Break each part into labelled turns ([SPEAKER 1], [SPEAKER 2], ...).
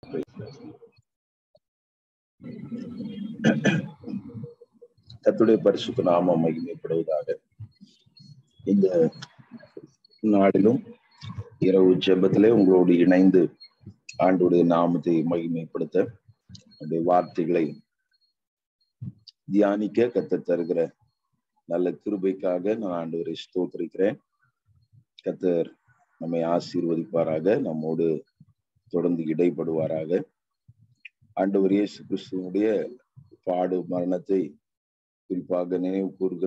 [SPEAKER 1] கத்துடைய பரிசுத்த நாமம் மகிமைப்படுவதாக இந்த நாளிலும் இரவு ஜெபத்திலே உங்களோடு இணைந்து ஆண்டுடைய நாமத்தை மகிமைப்படுத்த அந்த வார்த்தைகளை தியானிக்க கத்த தருகிற நல்ல கிருபைக்காக நான் ஆண்டவரை ஸ்தோத்திரிக்கிறேன் கத்தர் நம்மை ஆசீர்வதிப்பாராக நம்மோடு தொடர்ந்து இடைப்படுவாராக ஆண்டவர் இயேசு கிறிஸ்துவனுடைய பாடு மரணத்தை குறிப்பாக நினைவு கூறுகிற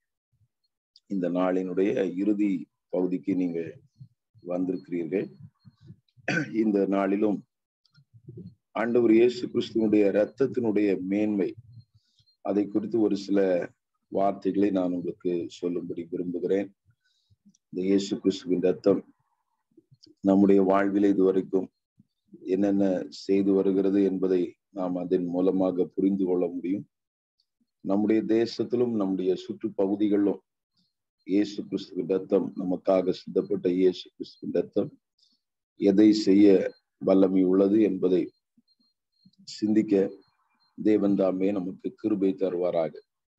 [SPEAKER 1] இந்த நாளினுடைய இறுதி பகுதிக்கு நீங்க வந்திருக்கிறீர்கள் இந்த நாளிலும் ஆண்டவர் இயேசு கிறிஸ்துவனுடைய இரத்தத்தினுடைய மேன்மை அதை குறித்து ஒரு சில வார்த்தைகளை நான் உங்களுக்கு சொல்லும்படி விரும்புகிறேன் இந்த இயேசு கிறிஸ்துவின் ரத்தம் நம்முடைய வாழ்வில் இதுவரைக்கும் என்னென்ன செய்து வருகிறது என்பதை நாம் அதன் மூலமாக புரிந்து கொள்ள முடியும் நம்முடைய தேசத்திலும் நம்முடைய சுற்று பகுதிகளிலும் இயேசு கிறிஸ்துவின் ரத்தம் நமக்காக சித்தப்பட்ட இயேசு கிறிஸ்துவின் ரத்தம் எதை செய்ய வல்லமை உள்ளது என்பதை சிந்திக்க தேவன் தாமே நமக்கு கிருபை தருவாராக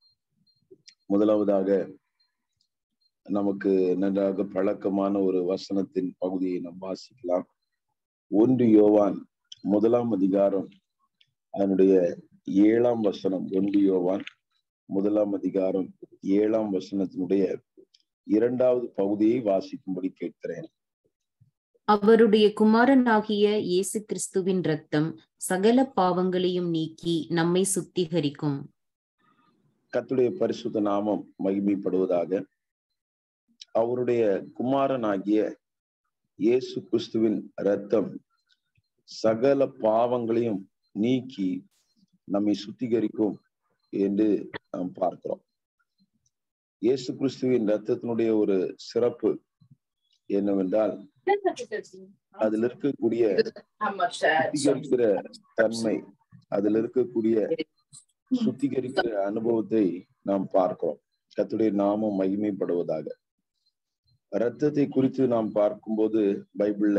[SPEAKER 1] முதலாவதாக நமக்கு நன்றாக பழக்கமான ஒரு வசனத்தின் பகுதியை நாம் வாசிக்கலாம் ஒன்று யோவான் முதலாம் அதிகாரம் அதனுடைய ஏழாம் வசனம் ஒன்று யோவான் முதலாம் அதிகாரம் ஏழாம் வசனத்தினுடைய இரண்டாவது பகுதியை வாசிக்கும்படி கேட்கிறேன்
[SPEAKER 2] அவருடைய குமாரனாகிய இயேசு கிறிஸ்துவின் ரத்தம் சகல பாவங்களையும் நீக்கி நம்மை சுத்திகரிக்கும்
[SPEAKER 1] கத்துடைய பரிசுத்த நாமம் மகிமைப்படுவதாக அவருடைய குமாரனாகிய இயேசு கிறிஸ்துவின் ரத்தம் சகல பாவங்களையும் நீக்கி நம்மை சுத்திகரிக்கும் என்று நாம் பார்க்கிறோம் இயேசு கிறிஸ்துவின் ரத்தத்தினுடைய ஒரு சிறப்பு என்னவென்றால் அதில் இருக்கக்கூடிய சுத்திகரிக்கிற தன்மை அதில் இருக்கக்கூடிய சுத்திகரிக்கிற அனுபவத்தை நாம் பார்க்கிறோம் கத்துடைய நாமம் மகிமைப்படுவதாக ரத்தத்தை குறித்து நாம் பார்க்கும்போது பைபிள்ல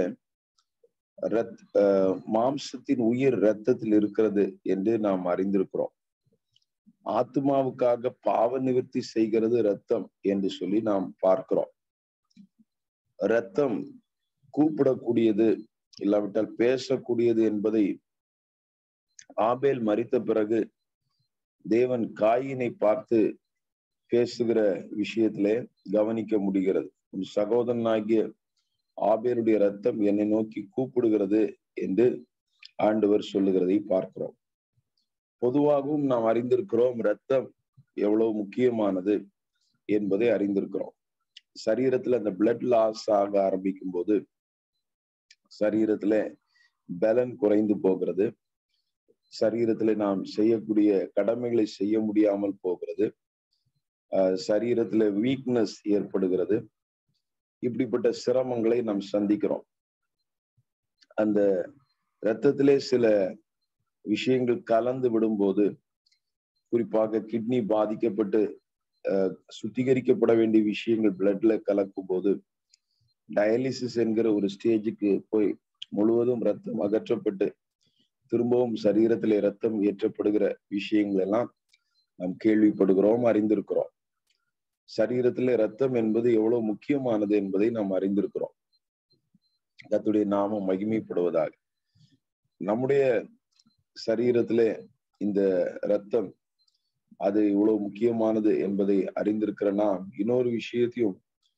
[SPEAKER 1] ரத் மாம்சத்தின் உயிர் ரத்தத்தில் இருக்கிறது என்று நாம் அறிந்திருக்கிறோம் ஆத்மாவுக்காக பாவ நிவர்த்தி செய்கிறது ரத்தம் என்று சொல்லி நாம் பார்க்கிறோம் ரத்தம் கூப்பிடக்கூடியது இல்லாவிட்டால் பேசக்கூடியது என்பதை ஆபேல் மறித்த பிறகு தேவன் காயினை பார்த்து பேசுகிற விஷயத்திலே கவனிக்க முடிகிறது உன் சகோதரனாகிய ஆபேருடைய ரத்தம் என்னை நோக்கி கூப்பிடுகிறது என்று ஆண்டவர் சொல்லுகிறதை பார்க்கிறோம் பொதுவாகவும் நாம் அறிந்திருக்கிறோம் ரத்தம் எவ்வளவு முக்கியமானது என்பதை அறிந்திருக்கிறோம் சரீரத்துல அந்த பிளட் லாஸ் ஆக ஆரம்பிக்கும் போது சரீரத்துல பலன் குறைந்து போகிறது சரீரத்துல நாம் செய்யக்கூடிய கடமைகளை செய்ய முடியாமல் போகிறது சரீரத்துல வீக்னஸ் ஏற்படுகிறது இப்படிப்பட்ட சிரமங்களை நாம் சந்திக்கிறோம் அந்த இரத்தத்திலே சில விஷயங்கள் கலந்து விடும்போது குறிப்பாக கிட்னி பாதிக்கப்பட்டு சுத்திகரிக்கப்பட வேண்டிய விஷயங்கள் பிளட்ல கலக்கும் போது டயாலிசிஸ் என்கிற ஒரு ஸ்டேஜுக்கு போய் முழுவதும் ரத்தம் அகற்றப்பட்டு திரும்பவும் சரீரத்திலே ரத்தம் ஏற்றப்படுகிற விஷயங்கள் எல்லாம் நாம் கேள்விப்படுகிறோம் அறிந்திருக்கிறோம் சரீரத்துல ரத்தம் என்பது எவ்வளவு முக்கியமானது என்பதை நாம் அறிந்திருக்கிறோம் கத்துடைய நாமம் மகிமைப்படுவதாக நம்முடைய சரீரத்திலே இந்த ரத்தம் அது இவ்வளவு முக்கியமானது என்பதை அறிந்திருக்கிற நாம் இன்னொரு விஷயத்தையும்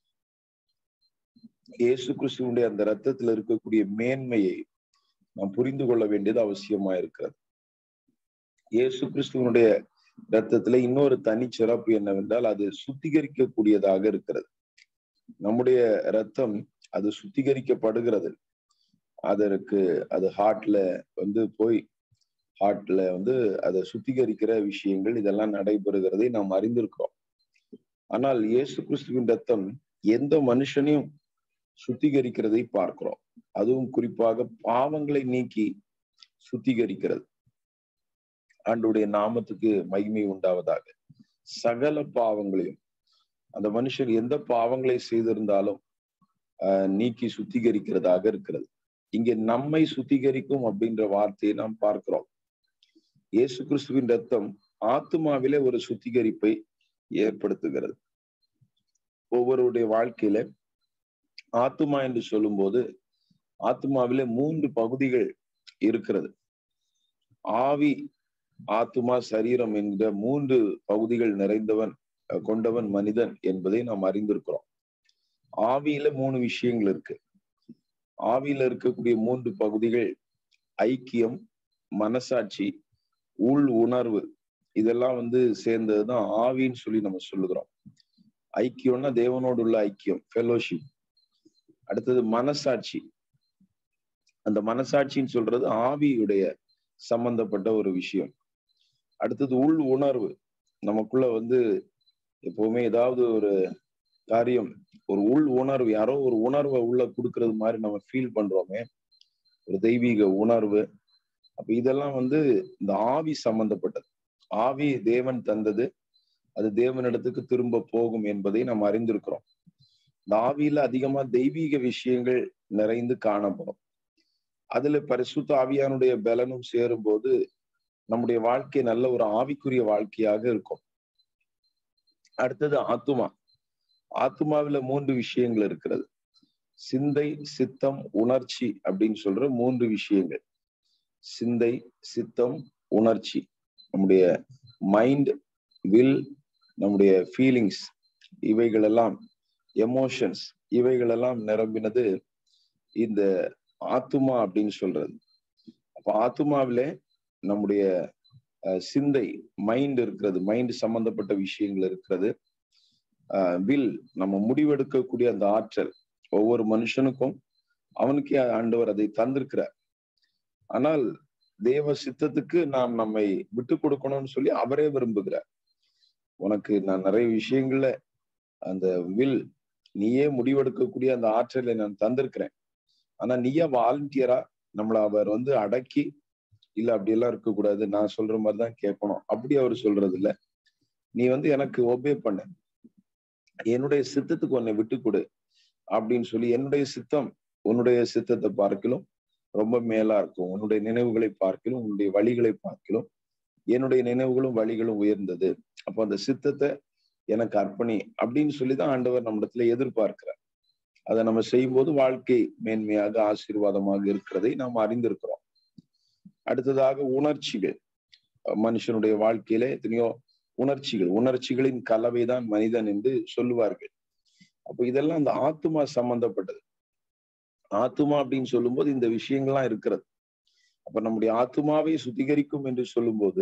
[SPEAKER 1] இயேசு கிறிஸ்துவனுடைய அந்த ரத்தத்தில் இருக்கக்கூடிய மேன்மையை நாம் புரிந்து கொள்ள வேண்டியது அவசியமா இருக்கிறது இயேசு கிறிஸ்துவனுடைய ரத்தத்துல இன்னொரு தனி சிறப்பு என்னவென்றால் அது சுத்திகரிக்கக்கூடியதாக இருக்கிறது நம்முடைய ரத்தம் அது சுத்திகரிக்கப்படுகிறது அதற்கு அது ஹார்ட்ல வந்து போய் ஹார்ட்ல வந்து அதை சுத்திகரிக்கிற விஷயங்கள் இதெல்லாம் நடைபெறுகிறதை நாம் அறிந்திருக்கிறோம் ஆனால் இயேசு கிறிஸ்துவின் ரத்தம் எந்த மனுஷனையும் சுத்திகரிக்கிறதை பார்க்கிறோம் அதுவும் குறிப்பாக பாவங்களை நீக்கி சுத்திகரிக்கிறது ஆண்டுடைய நாமத்துக்கு மகிமை உண்டாவதாக சகல பாவங்களையும் அந்த மனுஷர் எந்த பாவங்களை செய்திருந்தாலும் நீக்கி சுத்திகரிக்கிறதாக இருக்கிறது இங்க நம்மை சுத்திகரிக்கும் அப்படின்ற வார்த்தையை நாம் பார்க்கிறோம் இயேசு கிறிஸ்துவின் ரத்தம் ஆத்மாவிலே ஒரு சுத்திகரிப்பை ஏற்படுத்துகிறது ஒவ்வொருடைய வாழ்க்கையில ஆத்மா என்று சொல்லும்போது ஆத்மாவிலே மூன்று பகுதிகள் இருக்கிறது ஆவி ஆத்மா சரீரம் என்ற மூன்று பகுதிகள் நிறைந்தவன் கொண்டவன் மனிதன் என்பதை நாம் அறிந்திருக்கிறோம் ஆவியில மூணு விஷயங்கள் இருக்கு ஆவியில இருக்கக்கூடிய மூன்று பகுதிகள் ஐக்கியம் மனசாட்சி உள் உணர்வு இதெல்லாம் வந்து சேர்ந்ததுதான் ஆவின்னு சொல்லி நம்ம சொல்லுகிறோம் ஐக்கியம்னா தேவனோடு உள்ள ஐக்கியம் ஃபெலோஷிப் அடுத்தது மனசாட்சி அந்த மனசாட்சின்னு சொல்றது ஆவியுடைய சம்பந்தப்பட்ட ஒரு விஷயம் அடுத்தது உள் உணர்வு நமக்குள்ள வந்து எப்பவுமே ஏதாவது ஒரு காரியம் ஒரு உள் உணர்வு யாரோ ஒரு உணர்வை உள்ள கொடுக்கறது மாதிரி நம்ம ஃபீல் பண்றோமே ஒரு தெய்வீக உணர்வு அப்ப இதெல்லாம் வந்து இந்த ஆவி சம்பந்தப்பட்டது ஆவி தேவன் தந்தது அது தேவனிடத்துக்கு திரும்ப போகும் என்பதை நாம் அறிந்திருக்கிறோம் இந்த ஆவியில அதிகமா தெய்வீக விஷயங்கள் நிறைந்து காணப்படும் அதுல பரிசுத்த ஆவியானுடைய பலனும் சேரும் போது நம்முடைய வாழ்க்கை நல்ல ஒரு ஆவிக்குரிய வாழ்க்கையாக இருக்கும் அடுத்தது ஆத்துமா ஆத்துமாவில மூன்று விஷயங்கள் இருக்கிறது சிந்தை சித்தம் உணர்ச்சி அப்படின்னு சொல்ற மூன்று விஷயங்கள் சிந்தை சித்தம் உணர்ச்சி நம்முடைய மைண்ட் வில் நம்முடைய ஃபீலிங்ஸ் இவைகளெல்லாம் எமோஷன்ஸ் இவைகளெல்லாம் நிரம்பினது இந்த ஆத்துமா அப்படின்னு சொல்றது அப்ப ஆத்துமாவிலே நம்முடைய சிந்தை மைண்ட் இருக்கிறது மைண்ட் சம்பந்தப்பட்ட விஷயங்கள் இருக்கிறது வில் நம்ம முடிவெடுக்கக்கூடிய அந்த ஆற்றல் ஒவ்வொரு மனுஷனுக்கும் அவனுக்கே ஆண்டவர் அதை தந்திருக்கிறார் ஆனால் தேவ சித்தத்துக்கு நாம் நம்மை விட்டு கொடுக்கணும்னு சொல்லி அவரே விரும்புகிறார் உனக்கு நான் நிறைய விஷயங்கள்ல அந்த வில் நீயே முடிவெடுக்கக்கூடிய அந்த ஆற்றலை நான் தந்திருக்கிறேன் ஆனா நீயே வாலண்டியரா நம்மள அவர் வந்து அடக்கி இல்ல அப்படியெல்லாம் இருக்கக்கூடாது நான் சொல்ற மாதிரிதான் கேட்கணும் அப்படி அவர் சொல்றது இல்ல நீ வந்து எனக்கு ஒபே பண்ண என்னுடைய சித்தத்துக்கு உன்னை விட்டு கொடு அப்படின்னு சொல்லி என்னுடைய சித்தம் உன்னுடைய சித்தத்தை பார்க்கலும் ரொம்ப மேலா இருக்கும் உன்னுடைய நினைவுகளை பார்க்கலும் உன்னுடைய வழிகளை பார்க்கலும் என்னுடைய நினைவுகளும் வழிகளும் உயர்ந்தது அப்போ அந்த சித்தத்தை எனக்கு அர்ப்பணி அப்படின்னு சொல்லிதான் ஆண்டவர் நம்மிடத்துல எதிர்பார்க்கிறார் அதை நம்ம செய்யும்போது வாழ்க்கை மேன்மையாக ஆசீர்வாதமாக இருக்கிறதை நாம் அறிந்திருக்கிறோம் அடுத்ததாக உணர்ச்சிகள் மனுஷனுடைய வாழ்க்கையில எத்தனையோ உணர்ச்சிகள் உணர்ச்சிகளின் கலவைதான் மனிதன் என்று சொல்லுவார்கள் அப்போ இதெல்லாம் அந்த ஆத்துமா சம்பந்தப்பட்டது ஆத்துமா அப்படின்னு சொல்லும்போது இந்த விஷயங்கள்லாம் இருக்கிறது அப்ப நம்முடைய ஆத்துமாவை சுத்திகரிக்கும் என்று சொல்லும்போது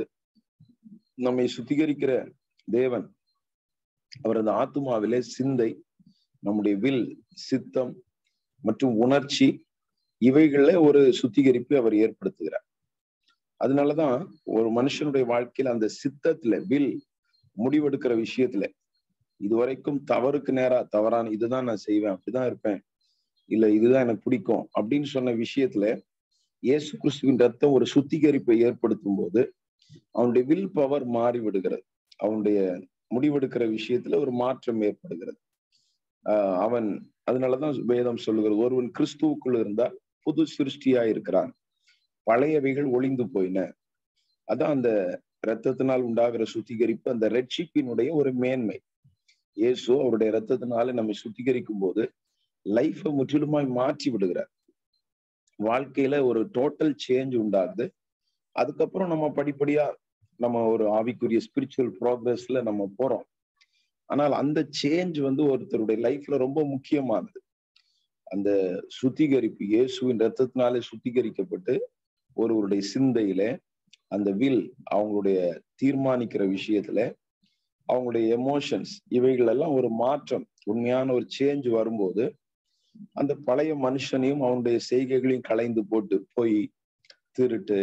[SPEAKER 1] நம்மை சுத்திகரிக்கிற தேவன் அவர் அந்த ஆத்துமாவிலே சிந்தை நம்முடைய வில் சித்தம் மற்றும் உணர்ச்சி இவைகள்ல ஒரு சுத்திகரிப்பு அவர் ஏற்படுத்துகிறார் அதனாலதான் ஒரு மனுஷனுடைய வாழ்க்கையில அந்த சித்தத்துல வில் முடிவெடுக்கிற விஷயத்துல இதுவரைக்கும் தவறுக்கு நேரா தவறான இதுதான் நான் செய்வேன் அப்படிதான் இருப்பேன் இல்ல இதுதான் எனக்கு பிடிக்கும் அப்படின்னு சொன்ன விஷயத்துல இயேசு கிறிஸ்துவின் ரத்தம் ஒரு சுத்திகரிப்பை ஏற்படுத்தும் போது அவனுடைய வில் பவர் மாறி விடுகிறது அவனுடைய முடிவெடுக்கிற விஷயத்துல ஒரு மாற்றம் ஏற்படுகிறது ஆஹ் அவன் அதனாலதான் வேதம் சொல்லுகிறது ஒருவன் கிறிஸ்துவுக்குள் இருந்தால் புது சிருஷ்டியா இருக்கிறான் பழையவைகள் ஒளிந்து போயின அதான் அந்த இரத்தத்தினால் உண்டாகிற சுத்திகரிப்பு அந்த ரட்சிப்பினுடைய ஒரு மேன்மை இயேசு அவருடைய இரத்தத்தினால நம்மை சுத்திகரிக்கும் போது லைஃபை முற்றிலுமாய் மாற்றி விடுகிறார் வாழ்க்கையில ஒரு டோட்டல் சேஞ்ச் உண்டாகுது அதுக்கப்புறம் நம்ம படிப்படியா நம்ம ஒரு ஆவிக்குரிய ஸ்பிரிச்சுவல் ப்ராக்ரஸ்ல நம்ம போறோம் ஆனால் அந்த சேஞ்ச் வந்து ஒருத்தருடைய லைஃப்ல ரொம்ப முக்கியமானது அந்த சுத்திகரிப்பு இயேசுவின் ரத்தத்தினாலே சுத்திகரிக்கப்பட்டு ஒருவருடைய சிந்தையில அந்த வில் அவங்களுடைய தீர்மானிக்கிற விஷயத்துல அவங்களுடைய எமோஷன்ஸ் இவைகள் எல்லாம் ஒரு மாற்றம் உண்மையான ஒரு சேஞ்ச் வரும்போது அந்த பழைய மனுஷனையும் அவனுடைய செய்கைகளையும் களைந்து போட்டு போய் திருட்டு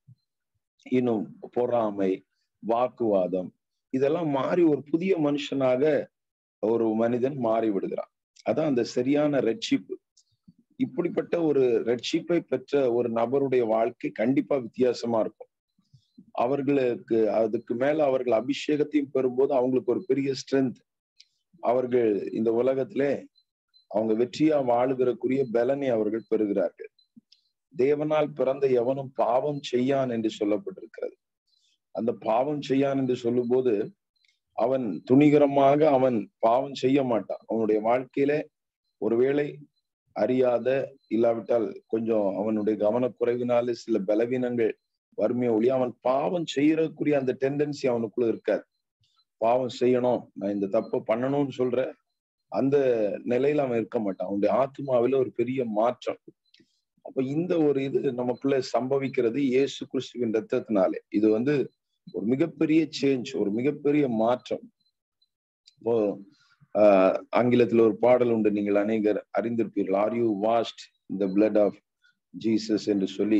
[SPEAKER 1] இன்னும் பொறாமை வாக்குவாதம் இதெல்லாம் மாறி ஒரு புதிய மனுஷனாக ஒரு மனிதன் மாறி விடுகிறான் அதான் அந்த சரியான ரட்சிப்பு இப்படிப்பட்ட ஒரு ரட்சிப்பை பெற்ற ஒரு நபருடைய வாழ்க்கை கண்டிப்பா வித்தியாசமா இருக்கும் அவர்களுக்கு அதுக்கு மேல அவர்கள் அபிஷேகத்தையும் பெறும்போது அவங்களுக்கு ஒரு பெரிய ஸ்ட்ரென்த் அவர்கள் இந்த உலகத்திலே அவங்க வெற்றியா வாழுகிறக்குரிய பலனை அவர்கள் பெறுகிறார்கள் தேவனால் பிறந்த எவனும் பாவம் செய்யான் என்று சொல்லப்பட்டிருக்கிறது அந்த பாவம் செய்யான் என்று சொல்லும்போது அவன் துணிகரமாக அவன் பாவம் செய்ய மாட்டான் அவனுடைய வாழ்க்கையில ஒருவேளை அறியாத இல்லாவிட்டால் கொஞ்சம் அவனுடைய கவனக்குறைவினால சில பலவீனங்கள் வறுமையை ஒளி அவன் பாவம் செய்யறதுக்குரிய அந்த டெண்டன்சி அவனுக்குள்ள இருக்காது பாவம் செய்யணும் நான் இந்த தப்பை பண்ணணும்னு சொல்ற அந்த நிலையில அவன் இருக்க மாட்டான் அவனுடைய ஆத்மாவில ஒரு பெரிய மாற்றம் அப்ப இந்த ஒரு இது நமக்குள்ள சம்பவிக்கிறது இயேசு கிறிஸ்துவின் ரத்தத்தினாலே இது வந்து ஒரு மிகப்பெரிய சேஞ்ச் ஒரு மிகப்பெரிய மாற்றம் இப்போ ஆஹ் ஆங்கிலத்துல ஒரு பாடல் உண்டு நீங்கள் அநேகர் அறிந்திருப்பீர்கள் ஆர் யூ வாஷ்ட் இந்த பிளட் ஆஃப் ஜீசஸ் என்று சொல்லி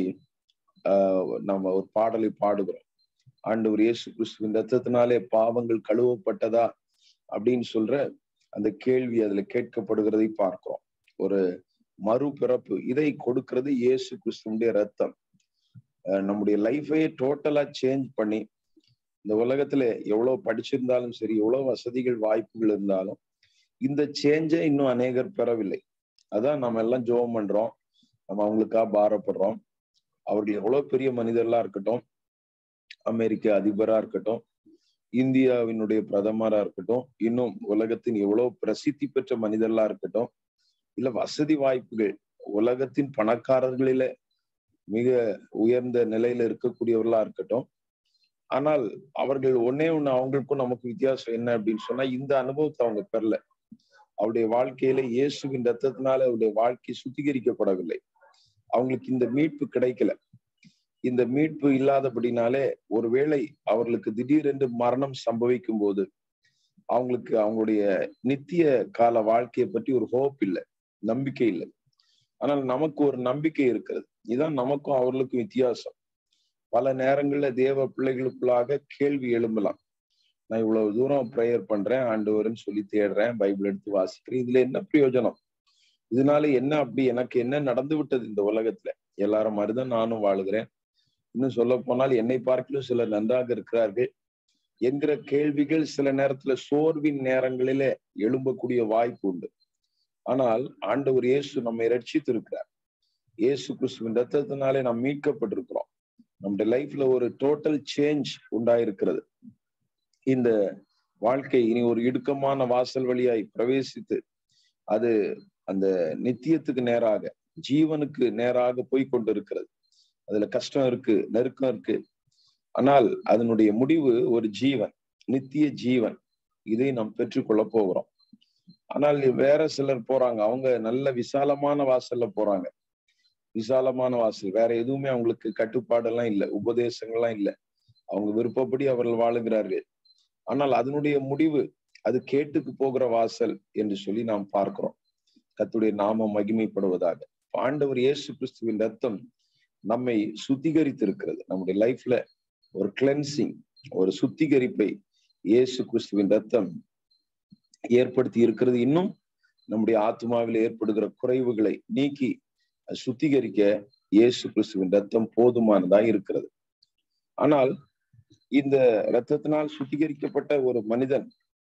[SPEAKER 1] ஆஹ் நம்ம ஒரு பாடலை பாடுகிறோம் ஆண்டவர் இயேசு கிறிஸ்துவின் ரத்தத்தினாலே பாவங்கள் கழுவப்பட்டதா அப்படின்னு சொல்ற அந்த கேள்வி அதுல கேட்கப்படுகிறதை பார்க்கிறோம் ஒரு மறுபிறப்பு இதை கொடுக்கிறது இயேசு கிறிஸ்துவனுடைய ரத்தம் நம்முடைய லைஃபையே டோட்டலா சேஞ்ச் பண்ணி இந்த உலகத்துல எவ்வளவு படிச்சிருந்தாலும் சரி எவ்வளவு வசதிகள் வாய்ப்புகள் இருந்தாலும் இந்த சேஞ்சை இன்னும் அநேகர் பெறவில்லை அதான் நம்ம எல்லாம் ஜோம் பண்றோம் நம்ம அவங்களுக்காக பாரப்படுறோம் அவர்கள் எவ்வளவு பெரிய மனிதர்களா இருக்கட்டும் அமெரிக்க அதிபரா இருக்கட்டும் இந்தியாவினுடைய பிரதமரா இருக்கட்டும் இன்னும் உலகத்தின் எவ்வளவு பிரசித்தி பெற்ற மனிதர்களா இருக்கட்டும் இல்ல வசதி வாய்ப்புகள் உலகத்தின் பணக்காரர்களில மிக உயர்ந்த நிலையில இருக்கக்கூடியவர்களா இருக்கட்டும் ஆனால் அவர்கள் ஒன்னே ஒண்ணு அவங்களுக்கும் நமக்கு வித்தியாசம் என்ன அப்படின்னு சொன்னா இந்த அனுபவத்தை அவங்க பெறல அவருடைய வாழ்க்கையில இயேசுவின் ரத்தத்தினால அவருடைய வாழ்க்கை சுத்திகரிக்கப்படவில்லை அவங்களுக்கு இந்த மீட்பு கிடைக்கல இந்த மீட்பு இல்லாதபடினாலே ஒருவேளை அவர்களுக்கு திடீரென்று மரணம் சம்பவிக்கும் போது அவங்களுக்கு அவங்களுடைய நித்திய கால வாழ்க்கையை பற்றி ஒரு ஹோப் இல்லை நம்பிக்கை இல்லை ஆனால் நமக்கு ஒரு நம்பிக்கை இருக்கிறது இதுதான் நமக்கும் அவர்களுக்கும் வித்தியாசம் பல நேரங்கள்ல தேவ பிள்ளைகளுக்குள்ளாக கேள்வி எழும்பலாம் நான் இவ்வளவு தூரம் ப்ரேயர் பண்றேன் ஆண்டவர்னு சொல்லி தேடுறேன் பைபிள் எடுத்து வாசிக்கிறேன் இதுல என்ன பிரயோஜனம் இதனால என்ன அப்படி எனக்கு என்ன நடந்து விட்டது இந்த உலகத்துல எல்லாரும் மாதிரிதான் நானும் வாழுகிறேன் இன்னும் சொல்ல போனால் என்னை பார்க்கலும் சிலர் நன்றாக இருக்கிறார்கள் என்கிற கேள்விகள் சில நேரத்துல சோர்வின் நேரங்களிலே எழும்பக்கூடிய வாய்ப்பு உண்டு ஆனால் ஆண்டவர் இயேசு நம்மை ரட்சித்து இருக்கிறார் இயேசு கிறிஸ்துவின் ரத்தத்தினாலே நாம் மீட்கப்பட்டிருக்கிறோம் நம்முடைய லைஃப்ல ஒரு டோட்டல் சேஞ்ச் உண்டாயிருக்கிறது இந்த வாழ்க்கை இனி ஒரு இடுக்கமான வாசல் வழியாய் பிரவேசித்து அது அந்த நித்தியத்துக்கு நேராக ஜீவனுக்கு நேராக போய் கொண்டிருக்கிறது அதுல கஷ்டம் இருக்கு நெருக்கம் இருக்கு ஆனால் அதனுடைய முடிவு ஒரு ஜீவன் நித்திய ஜீவன் இதை நாம் பெற்றுக்கொள்ள போகிறோம் ஆனால் வேற சிலர் போறாங்க அவங்க நல்ல விசாலமான வாசல்ல போறாங்க விசாலமான வாசல் வேற எதுவுமே அவங்களுக்கு கட்டுப்பாடெல்லாம் இல்லை உபதேசங்கள்லாம் இல்லை அவங்க விருப்பப்படி அவர்கள் வாழுகிறார்கள் ஆனால் அதனுடைய முடிவு அது கேட்டுக்கு போகிற வாசல் என்று சொல்லி நாம் பார்க்கிறோம் கத்துடைய நாம மகிமைப்படுவதாக ஆண்டவர் இயேசு கிறிஸ்துவின் ரத்தம் நம்மை சுத்திகரித்திருக்கிறது நம்முடைய லைஃப்ல ஒரு கிளென்சிங் ஒரு சுத்திகரிப்பை இயேசு கிறிஸ்துவின் ரத்தம் ஏற்படுத்தி இருக்கிறது இன்னும் நம்முடைய ஆத்மாவில் ஏற்படுகிற குறைவுகளை நீக்கி சுத்திகரிக்க இயேசு கிறிஸ்துவின் ரத்தம் போதுமானதா இருக்கிறது ஆனால் இந்த இரத்தத்தினால் சுத்திகரிக்கப்பட்ட ஒரு மனிதன்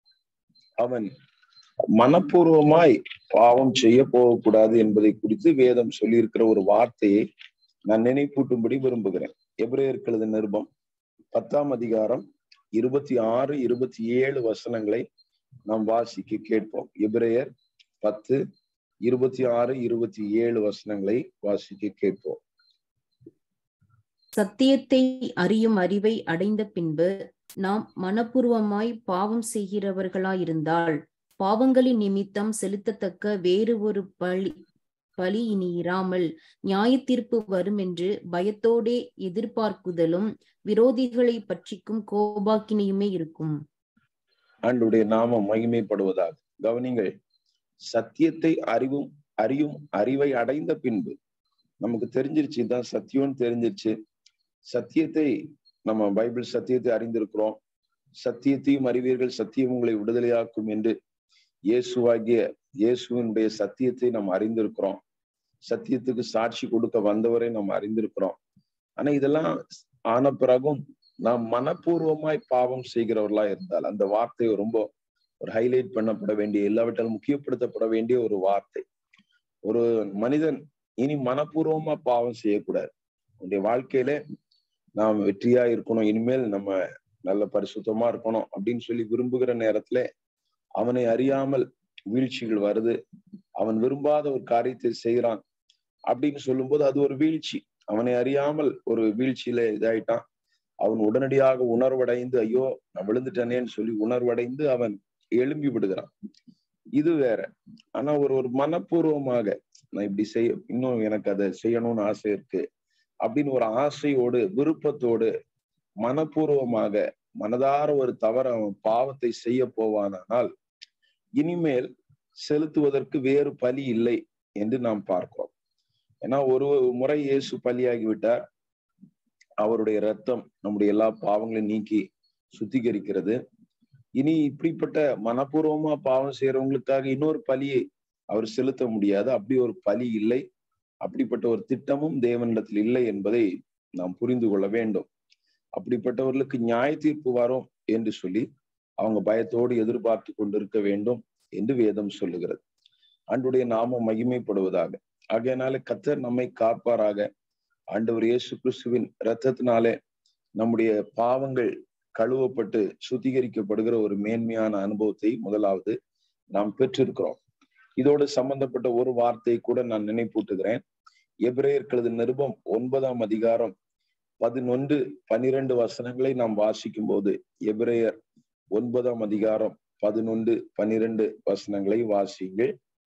[SPEAKER 1] அவன் மனப்பூர்வமாய் பாவம் செய்ய போகக்கூடாது என்பதை குறித்து வேதம் சொல்லியிருக்கிற ஒரு வார்த்தையை நான் நினைப்பூட்டும்படி விரும்புகிறேன் எபிரேயர்களது நிருபம் பத்தாம் அதிகாரம் இருபத்தி ஆறு இருபத்தி ஏழு வசனங்களை நாம் வாசிக்க கேட்போம் எபிரேயர் பத்து இருபத்தி ஆறு இருபத்தி ஏழு வசனங்களை வாசிக்க கேட்போம்
[SPEAKER 2] சத்தியத்தை அறியும் அறிவை அடைந்த பின்பு நாம் மனப்பூர்வமாய் பாவம் செய்கிறவர்களாயிருந்தால் பாவங்களின் நிமித்தம் செலுத்தத்தக்க வேறு ஒரு பழி பலி இனி இராமல் நியாய தீர்ப்பு வரும் என்று பயத்தோடே எதிர்பார்க்குதலும் விரோதிகளை பற்றிக்கும் கோபாக்கினையுமே இருக்கும்
[SPEAKER 1] ஆண்டுடைய நாமம் மகிமைப்படுவதாக கவனிங்கள் சத்தியத்தை அறிவும் அறியும் அறிவை அடைந்த பின்பு நமக்கு தெரிஞ்சிருச்சு தான் சத்தியம்னு தெரிஞ்சிருச்சு சத்தியத்தை நம்ம பைபிள் சத்தியத்தை அறிந்திருக்கிறோம் சத்தியத்தையும் அறிவீர்கள் சத்தியம் உங்களை விடுதலையாக்கும் என்று இயேசுவாகிய இயேசுவினுடைய சத்தியத்தை நாம் அறிந்திருக்கிறோம் சத்தியத்துக்கு சாட்சி கொடுக்க வந்தவரை நாம் அறிந்திருக்கிறோம் ஆனா இதெல்லாம் ஆன பிறகும் நாம் மனப்பூர்வமாய் பாவம் செய்கிறவர்களா இருந்தால் அந்த வார்த்தை ரொம்ப ஒரு ஹைலைட் பண்ணப்பட வேண்டிய எல்லாவற்றாலும் முக்கியப்படுத்தப்பட வேண்டிய ஒரு வார்த்தை ஒரு மனிதன் இனி மனப்பூர்வமா பாவம் செய்யக்கூடாது உன்னுடைய வாழ்க்கையில நாம் வெற்றியா இருக்கணும் இனிமேல் நம்ம நல்ல பரிசுத்தமா இருக்கணும் அப்படின்னு சொல்லி விரும்புகிற நேரத்துல அவனை அறியாமல் வீழ்ச்சிகள் வருது அவன் விரும்பாத ஒரு காரியத்தை செய்கிறான் அப்படின்னு சொல்லும்போது அது ஒரு வீழ்ச்சி அவனை அறியாமல் ஒரு வீழ்ச்சியில இதாயிட்டான் அவன் உடனடியாக உணர்வடைந்து ஐயோ நான் விழுந்துட்டேனேன்னு சொல்லி உணர்வடைந்து அவன் எழும்பி விடுகிறான் இது வேற ஆனா ஒரு ஒரு மனப்பூர்வமாக நான் இப்படி செய்ய இன்னும் எனக்கு அதை செய்யணும்னு ஆசை இருக்கு அப்படின்னு ஒரு ஆசையோடு விருப்பத்தோடு மனப்பூர்வமாக மனதார ஒரு தவற அவன் பாவத்தை செய்ய போவானால் இனிமேல் செலுத்துவதற்கு வேறு பலி இல்லை என்று நாம் பார்க்கிறோம் ஏன்னா ஒரு முறை இயேசு பலியாகி விட்டார் அவருடைய ரத்தம் நம்முடைய எல்லா பாவங்களையும் நீக்கி சுத்திகரிக்கிறது இனி இப்படிப்பட்ட மனப்பூர்வமா பாவம் செய்யறவங்களுக்காக இன்னொரு பலியை அவர் செலுத்த முடியாது அப்படி ஒரு பலி இல்லை அப்படிப்பட்ட ஒரு திட்டமும் தேவனிடத்தில் இல்லை என்பதை நாம் புரிந்து கொள்ள வேண்டும் அப்படிப்பட்டவர்களுக்கு நியாய தீர்ப்பு வரும் என்று சொல்லி அவங்க பயத்தோடு எதிர்பார்த்து கொண்டிருக்க வேண்டும் என்று வேதம் சொல்லுகிறது ஆண்டுடைய நாமம் மகிமைப்படுவதாக ஆகையனால கத்தர் நம்மை காப்பாராக ஆண்டவர் இயேசு கிறிஸ்துவின் இரத்தத்தினாலே நம்முடைய பாவங்கள் கழுவப்பட்டு சுத்திகரிக்கப்படுகிற ஒரு மேன்மையான அனுபவத்தை முதலாவது நாம் பெற்றிருக்கிறோம் இதோடு சம்பந்தப்பட்ட ஒரு வார்த்தை கூட நான் நினைப்பூட்டுகிறேன் எபிரேயர்களது நிருபம் ஒன்பதாம் அதிகாரம் பதினொன்று பனிரெண்டு வசனங்களை நாம் வாசிக்கும் போது எபிரேயர் ஒன்பதாம் அதிகாரம் பதினொன்று பனிரெண்டு வசனங்களை வாசிங்கள்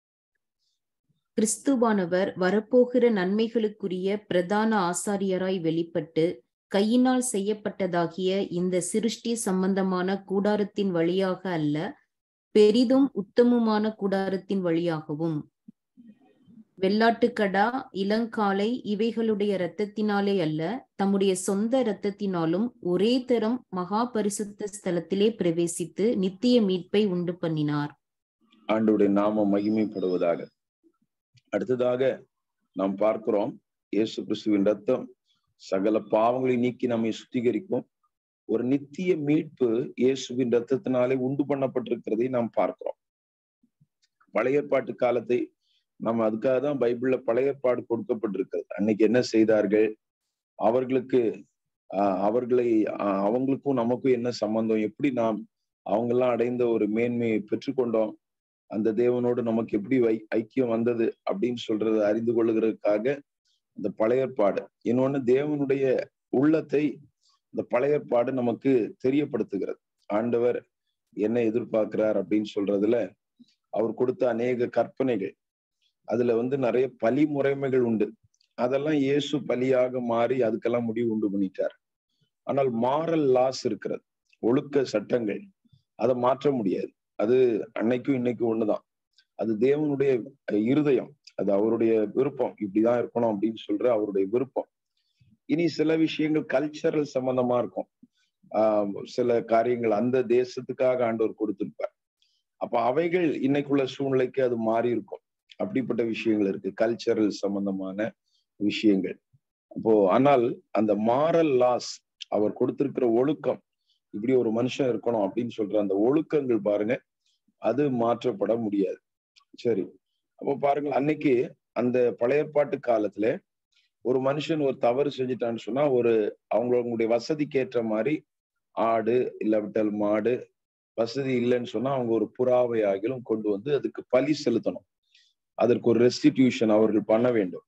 [SPEAKER 2] கிறிஸ்துவானவர் வரப்போகிற நன்மைகளுக்குரிய பிரதான ஆசாரியராய் வெளிப்பட்டு கையினால் செய்யப்பட்டதாகிய இந்த சிருஷ்டி சம்பந்தமான கூடாரத்தின் வழியாக அல்ல பெரிதும் உத்தமுமான கூடாரத்தின் வழியாகவும் வெள்ளாட்டுக்கடா இளங்காலை இவைகளுடைய இரத்தத்தினாலே அல்ல தம்முடைய சொந்த இரத்தத்தினாலும் ஒரே தரம் மகா பரிசுத்த ஸ்தலத்திலே பிரவேசித்து நித்திய மீட்பை உண்டு பண்ணினார்
[SPEAKER 1] ஆண்டுடைய நாமம் மகிமைப்படுவதாக அடுத்ததாக நாம் பார்க்கிறோம் இயேசு கிறிஸ்துவின் ரத்தம் சகல பாவங்களை நீக்கி நம்மை சுத்திகரிக்கும் ஒரு நித்திய மீட்பு இயேசுவின் ரத்தத்தினாலே உண்டு பண்ணப்பட்டிருக்கிறதை நாம் பார்க்கிறோம் பழைய ஏற்பாட்டு காலத்தை நம்ம அதுக்காக தான் பைபிள்ல பழைய ஏற்பாடு கொடுக்கப்பட்டிருக்கிறது அன்னைக்கு என்ன செய்தார்கள் அவர்களுக்கு ஆஹ் அவர்களை ஆஹ் அவங்களுக்கும் நமக்கும் என்ன சம்பந்தம் எப்படி நாம் அவங்கெல்லாம் அடைந்த ஒரு மேன்மையை பெற்றுக்கொண்டோம் அந்த தேவனோடு நமக்கு எப்படி வை ஐக்கியம் வந்தது அப்படின்னு சொல்றதை அறிந்து கொள்ளுகிறதுக்காக இந்த பழைய ஏற்பாடு இன்னொன்னு தேவனுடைய உள்ளத்தை இந்த பழைய ஏற்பாடு நமக்கு தெரியப்படுத்துகிறது ஆண்டவர் என்ன எதிர்பார்க்கிறார் அப்படின்னு சொல்றதுல அவர் கொடுத்த அநேக கற்பனைகள் அதுல வந்து நிறைய பலி முறைமைகள் உண்டு அதெல்லாம் இயேசு பலியாக மாறி அதுக்கெல்லாம் முடிவு உண்டு பண்ணிட்டார் ஆனால் மாரல் லாஸ் இருக்கிறது ஒழுக்க சட்டங்கள் அதை மாற்ற முடியாது அது அன்னைக்கும் இன்னைக்கும் ஒண்ணுதான் அது தேவனுடைய இருதயம் அது அவருடைய விருப்பம் இப்படிதான் இருக்கணும் அப்படின்னு சொல்ற அவருடைய விருப்பம் இனி சில விஷயங்கள் கல்ச்சரல் சம்பந்தமா இருக்கும் ஆஹ் சில காரியங்கள் அந்த தேசத்துக்காக ஆண்டவர் கொடுத்திருப்பார் அப்ப அவைகள் இன்னைக்குள்ள சூழ்நிலைக்கு அது மாறி இருக்கும் அப்படிப்பட்ட விஷயங்கள் இருக்கு கல்ச்சரல் சம்பந்தமான விஷயங்கள் அப்போ ஆனால் அந்த மாரல் லாஸ் அவர் கொடுத்திருக்கிற ஒழுக்கம் இப்படி ஒரு மனுஷன் இருக்கணும் அப்படின்னு சொல்ற அந்த ஒழுக்கங்கள் பாருங்க அது மாற்றப்பட முடியாது சரி அப்போ பாருங்க அன்னைக்கு அந்த பழையற்பாட்டு காலத்துல ஒரு மனுஷன் ஒரு தவறு செஞ்சுட்டான்னு சொன்னா ஒரு அவங்களுடைய வசதிக்கு ஏற்ற மாதிரி ஆடு இல்லாவிட்டால் மாடு வசதி இல்லைன்னு சொன்னா அவங்க ஒரு புறாவை ஆகிலும் கொண்டு வந்து அதுக்கு பலி செலுத்தணும் அதற்கு ஒரு ரெஸ்டிடியூஷன் அவர்கள் பண்ண வேண்டும்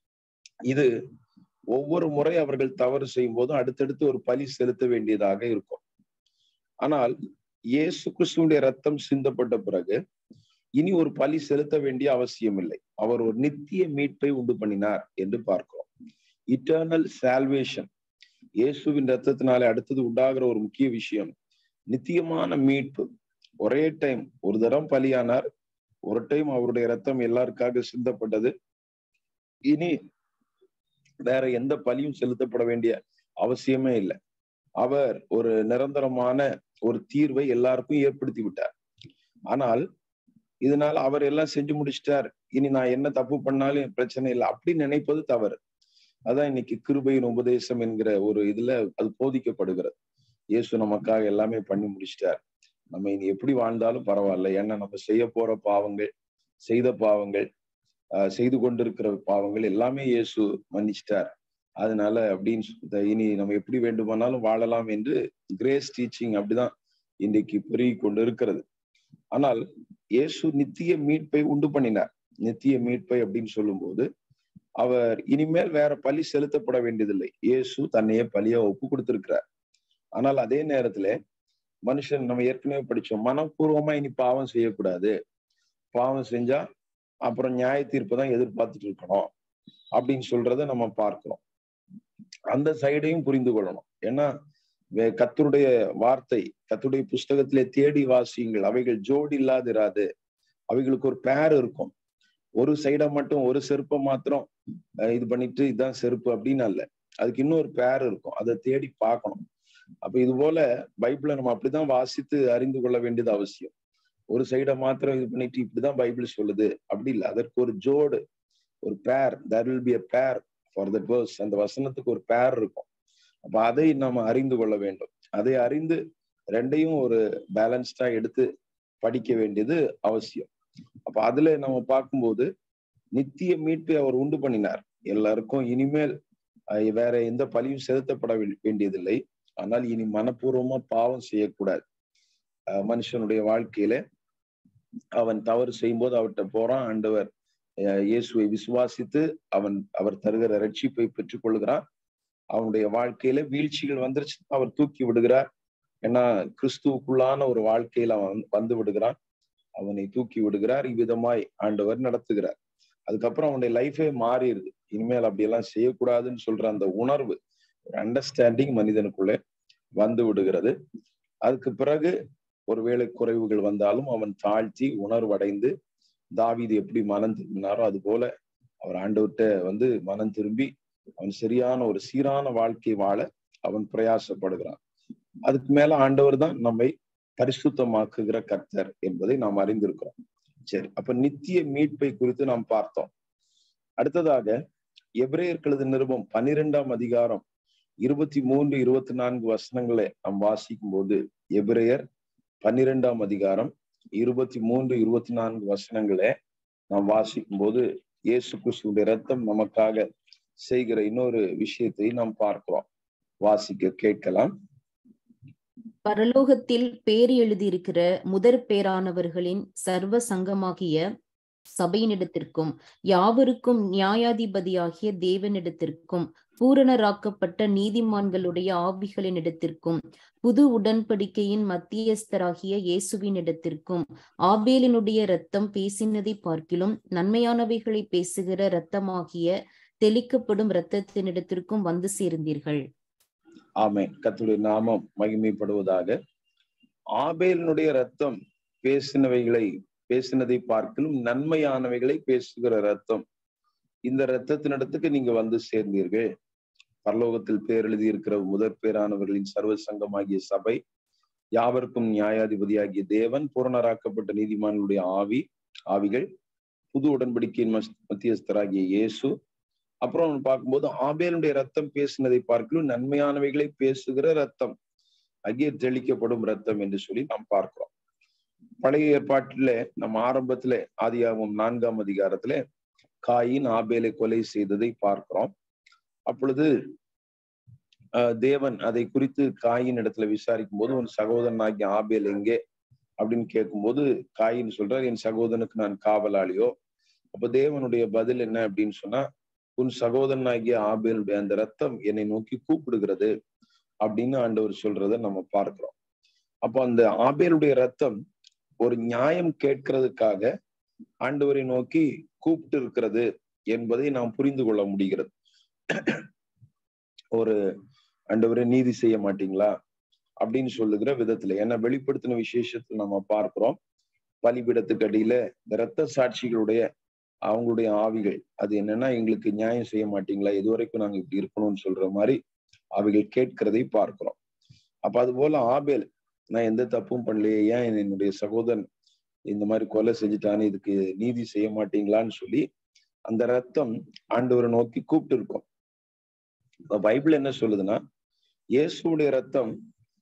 [SPEAKER 1] இது ஒவ்வொரு முறை அவர்கள் தவறு செய்யும் போதும் அடுத்தடுத்து ஒரு பலி செலுத்த வேண்டியதாக இருக்கும் ஆனால் இயேசு கிறிஸ்துடைய ரத்தம் சிந்தப்பட்ட பிறகு இனி ஒரு பலி செலுத்த வேண்டிய அவசியம் இல்லை அவர் ஒரு நித்திய மீட்பை உண்டு பண்ணினார் என்று பார்க்கிறோம் இட்டர்னல் சால்வேஷன் இயேசுவின் ரத்தத்தினாலே அடுத்தது உண்டாகிற ஒரு முக்கிய விஷயம் நித்தியமான மீட்பு ஒரே டைம் ஒரு தரம் பலியானார் ஒரு டைம் அவருடைய ரத்தம் எல்லாருக்காக சிந்தப்பட்டது இனி வேற எந்த பலியும் செலுத்தப்பட வேண்டிய அவசியமே இல்லை அவர் ஒரு நிரந்தரமான ஒரு தீர்வை எல்லாருக்கும் ஏற்படுத்தி விட்டார் ஆனால் இதனால அவர் எல்லாம் செஞ்சு முடிச்சிட்டார் இனி நான் என்ன தப்பு பண்ணாலும் பிரச்சனை இல்லை அப்படி நினைப்பது தவறு அதான் இன்னைக்கு கிருபையின் உபதேசம் என்கிற ஒரு இதுல அது போதிக்கப்படுகிறது இயேசு நமக்காக எல்லாமே பண்ணி முடிச்சிட்டார் நம்ம இனி எப்படி வாழ்ந்தாலும் பரவாயில்ல ஏன்னா நம்ம செய்ய போற பாவங்கள் செய்த பாவங்கள் ஆஹ் செய்து கொண்டிருக்கிற பாவங்கள் எல்லாமே இயேசு மன்னிச்சிட்டார் அதனால அப்படின்னு சொ- இனி நம்ம எப்படி வேண்டுமானாலும் வாழலாம் என்று கிரேஸ் டீச்சிங் அப்படிதான் இன்றைக்கு பெருகி கொண்டு இருக்கிறது ஆனால் இயேசு நித்திய மீட்பை உண்டு பண்ணினார் நித்திய மீட்பை அப்படின்னு சொல்லும்போது அவர் இனிமேல் வேற பலி செலுத்தப்பட வேண்டியதில்லை இயேசு தன்னையே பலியா ஒப்பு கொடுத்திருக்கிறார் ஆனால் அதே நேரத்துல மனுஷன் நம்ம ஏற்கனவே படிச்சோம் மனப்பூர்வமா இனி பாவம் செய்யக்கூடாது பாவம் செஞ்சா அப்புறம் நியாய தீர்ப்பு தான் எதிர்பார்த்துட்டு இருக்கணும் அப்படின்னு சொல்றத நம்ம பார்க்கிறோம் அந்த சைடையும் புரிந்து கொள்ளணும் ஏன்னா வே- கர்த்தருடைய வார்த்தை கர்த்தருடைய புஸ்தகத்திலே தேடி வாசியுங்கள் அவைகள் ஜோடி இல்லாதிராது அவைகளுக்கு ஒரு பேர் இருக்கும் ஒரு சைடை மட்டும் ஒரு செருப்பை மாத்திரம் அஹ் இது பண்ணிட்டு இதுதான் செருப்பு அப்படின்னு அல்ல அதுக்கு இன்னொரு பேர் இருக்கும் அதை தேடி பார்க்கணும் அப்ப இது போல பைபிளை நம்ம அப்படிதான் வாசித்து அறிந்து கொள்ள வேண்டியது அவசியம் ஒரு சைடை மாத்திரம் இது பண்ணிட்டு இப்படிதான் பைபிள் சொல்லுது அப்படி இல்லை அதற்கு ஒரு ஜோடு ஒரு pair there will be a pair for that verse அந்த வசனத்துக்கு ஒரு பேர் இருக்கும் அப்ப அதை நம்ம அறிந்து கொள்ள வேண்டும் அதை அறிந்து ரெண்டையும் ஒரு பேலன்ஸ்டா எடுத்து படிக்க வேண்டியது அவசியம் அப்ப அதுல நம்ம பார்க்கும்போது நித்திய மீட்பை அவர் உண்டு பண்ணினார் எல்லாருக்கும் இனிமேல் அஹ், வேற எந்த பழியும் செலுத்தப்பட வே- வேண்டியதில்லை ஆனால் இனி மனப்பூர்வமா பாவம் செய்யக்கூடாது அஹ், மனுஷனுடைய வாழ்க்கையில அவன் தவறு செய்யும்போது அவர்கிட்ட போறான் ஆண்டவர் அஹ், இயேசுவை விசுவாசித்து அவன் அவர் தருகிற ரட்சிப்பை பெற்றுக் கொள்கிறான் அவனுடைய வாழ்க்கையில வீழ்ச்சிகள் வந்துருச்சு அவர் தூக்கி விடுகிறார் ஏன்னா கிறிஸ்துவுக்குள்ளான ஒரு வாழ்க்கையில அவன் வந்து விடுகிறான் அவனை தூக்கி விடுகிறார் இவ்விதமாய் ஆண்டவர் நடத்துகிறார் அதுக்கப்புறம் அவனுடைய லைஃபே மாறிடுது இனிமேல் அப்படியெல்லாம் செய்யக்கூடாதுன்னு சொல்ற அந்த உணர்வு ஒரு அண்டர்ஸ்டாண்டிங் மனிதனுக்குள்ளே வந்து விடுகிறது அதுக்கு பிறகு ஒருவேளை குறைவுகள் வந்தாலும் அவன் தாழ்த்தி உணர்வடைந்து தாவீது எப்படி மனம் திரும்பினாரோ அது போல அவர் ஆண்டவர்கிட்ட வந்து மனம் திரும்பி அவன் சரியான ஒரு சீரான வாழ்க்கை வாழ அவன் பிரயாசப்படுகிறான் அதுக்கு மேல ஆண்டவர் தான் நம்மை பரிசுத்தமாக்குகிற கர்த்தர் என்பதை நாம் அறிந்திருக்கிறோம் சரி அப்ப நித்திய மீட்பை குறித்து நாம் பார்த்தோம் அடுத்ததாக எபிரேயர்களது நிருபம் பன்னிரெண்டாம் அதிகாரம் இருபத்தி மூன்று இருபத்தி நான்கு வசனங்களை நாம் வாசிக்கும் போது எபிரேயர் பன்னிரெண்டாம் அதிகாரம் இருபத்தி மூன்று இருபத்தி நான்கு வசனங்களை நாம் வாசிக்கும் போது இயேசு கிறிஸ்துடைய ரத்தம் நமக்காக செய்கிற இன்னொரு விஷயத்தை நாம் பார்க்கிறோம் வாசிக்க கேட்கலாம்
[SPEAKER 2] பரலோகத்தில் பேர் எழுதியிருக்கிற முதற் பேரானவர்களின் சர்வ சங்கமாகிய சபையினிடத்திற்கும் யாவருக்கும் நியாயாதிபதியாகிய தேவனிடத்திற்கும் பூரணராக்கப்பட்ட நீதிமான்களுடைய ஆவிகளினிடத்திற்கும் புது உடன்படிக்கையின் மத்தியஸ்தராகிய இயேசுவினிடத்திற்கும் ஆபேலினுடைய இரத்தம் பேசினதை பார்க்கிலும் நன்மையானவைகளை பேசுகிற இரத்தமாகிய தெளிக்கப்படும் இரத்தத்தினிடத்திற்கும் வந்து சேர்ந்தீர்கள்
[SPEAKER 1] ஆமென் கர்த்தருடைய நாமம் மகிமைப்படுவதாக ஆபேலினுடைய ரத்தம் பேசினவைகளை பேசினதை பார்க்கலும் நன்மையானவைகளை பேசுகிற ரத்தம் இந்த ரத்தத்தினிடத்துக்கு நீங்க வந்து சேர்ந்தீர்கள் பரலோகத்தில் பேர் எழுதியிருக்கிற முதற் பேரானவர்களின் சர்வ சங்கமாகிய சபை யாவருக்கும் நியாயாதிபதியாகிய தேவன் பூரணராக்கப்பட்ட நீதிமான்களுடைய ஆவி ஆவிகள் புது உடன்படிக்கையின் மஸ்- மத்தியஸ்தராகிய இயேசு அப்புறம் நம்ம பார்க்கும்போது ஆபேலுடைய ரத்தம் பேசினதை பார்க்கலும் நன்மையானவைகளை பேசுகிற ரத்தம் அங்கே தெளிக்கப்படும் ரத்தம் என்று சொல்லி நாம் பார்க்கிறோம் பழைய ஏற்பாட்டில நம்ம ஆரம்பத்துல ஆதியாகமம் நான்காம் அதிகாரத்துல காயின் ஆபேலை கொலை செய்ததை பார்க்கிறோம் அப்பொழுது ஆஹ் தேவன் அதை குறித்து காயின் இடத்துல விசாரிக்கும் போது உன் சகோதரன் ஆகிய ஆபேல் எங்கே அப்படின்னு கேட்கும்போது காயின் சொல்றார் என் சகோதரனுக்கு நான் காவலாளியோ அப்ப தேவனுடைய பதில் என்ன அப்படின்னு சொன்னா உன் சகோதரனாகிய ஆபேலுடைய அந்த ரத்தம் என்னை நோக்கி கூப்பிடுகிறது அப்படின்னு ஆண்டவர் சொல்றத நம்ம பார்க்கிறோம் அப்போ அந்த ஆபேலுடைய ரத்தம் ஒரு நியாயம் கேட்கறதுக்காக ஆண்டவரை நோக்கி கூப்பிட்டு இருக்கிறது என்பதை நாம் புரிந்து கொள்ள முடிகிறது ஒரு ஆண்டவரை நீதி செய்ய மாட்டீங்களா அப்படின்னு சொல்லுகிற விதத்துல ஏன்னா வெளிப்படுத்தின விசேஷத்துல நம்ம பார்க்கிறோம் பலிபீடத்துக்கு அடியில இந்த ரத்த சாட்சிகளுடைய அவங்களுடைய ஆவிகள் அது என்னன்னா எங்களுக்கு நியாயம் செய்ய மாட்டீங்களா இதுவரைக்கும் நாங்க இப்படி இருக்கணும்னு சொல்ற மாதிரி அவைகள் கேட்கிறதை பார்க்கிறோம் அப்ப அது போல ஆபேல் நான் எந்த தப்பும் பண்ணலையே ஏன் என்னுடைய சகோதரன் இந்த மாதிரி கொலை செஞ்சுட்டான்னு இதுக்கு நீதி செய்ய மாட்டீங்களான்னு சொல்லி அந்த ரத்தம் ஆண்டவரை நோக்கி கூப்பிட்டு இருக்கோம் இப்ப பைபிள் என்ன சொல்லுதுன்னா இயேசுடைய ரத்தம்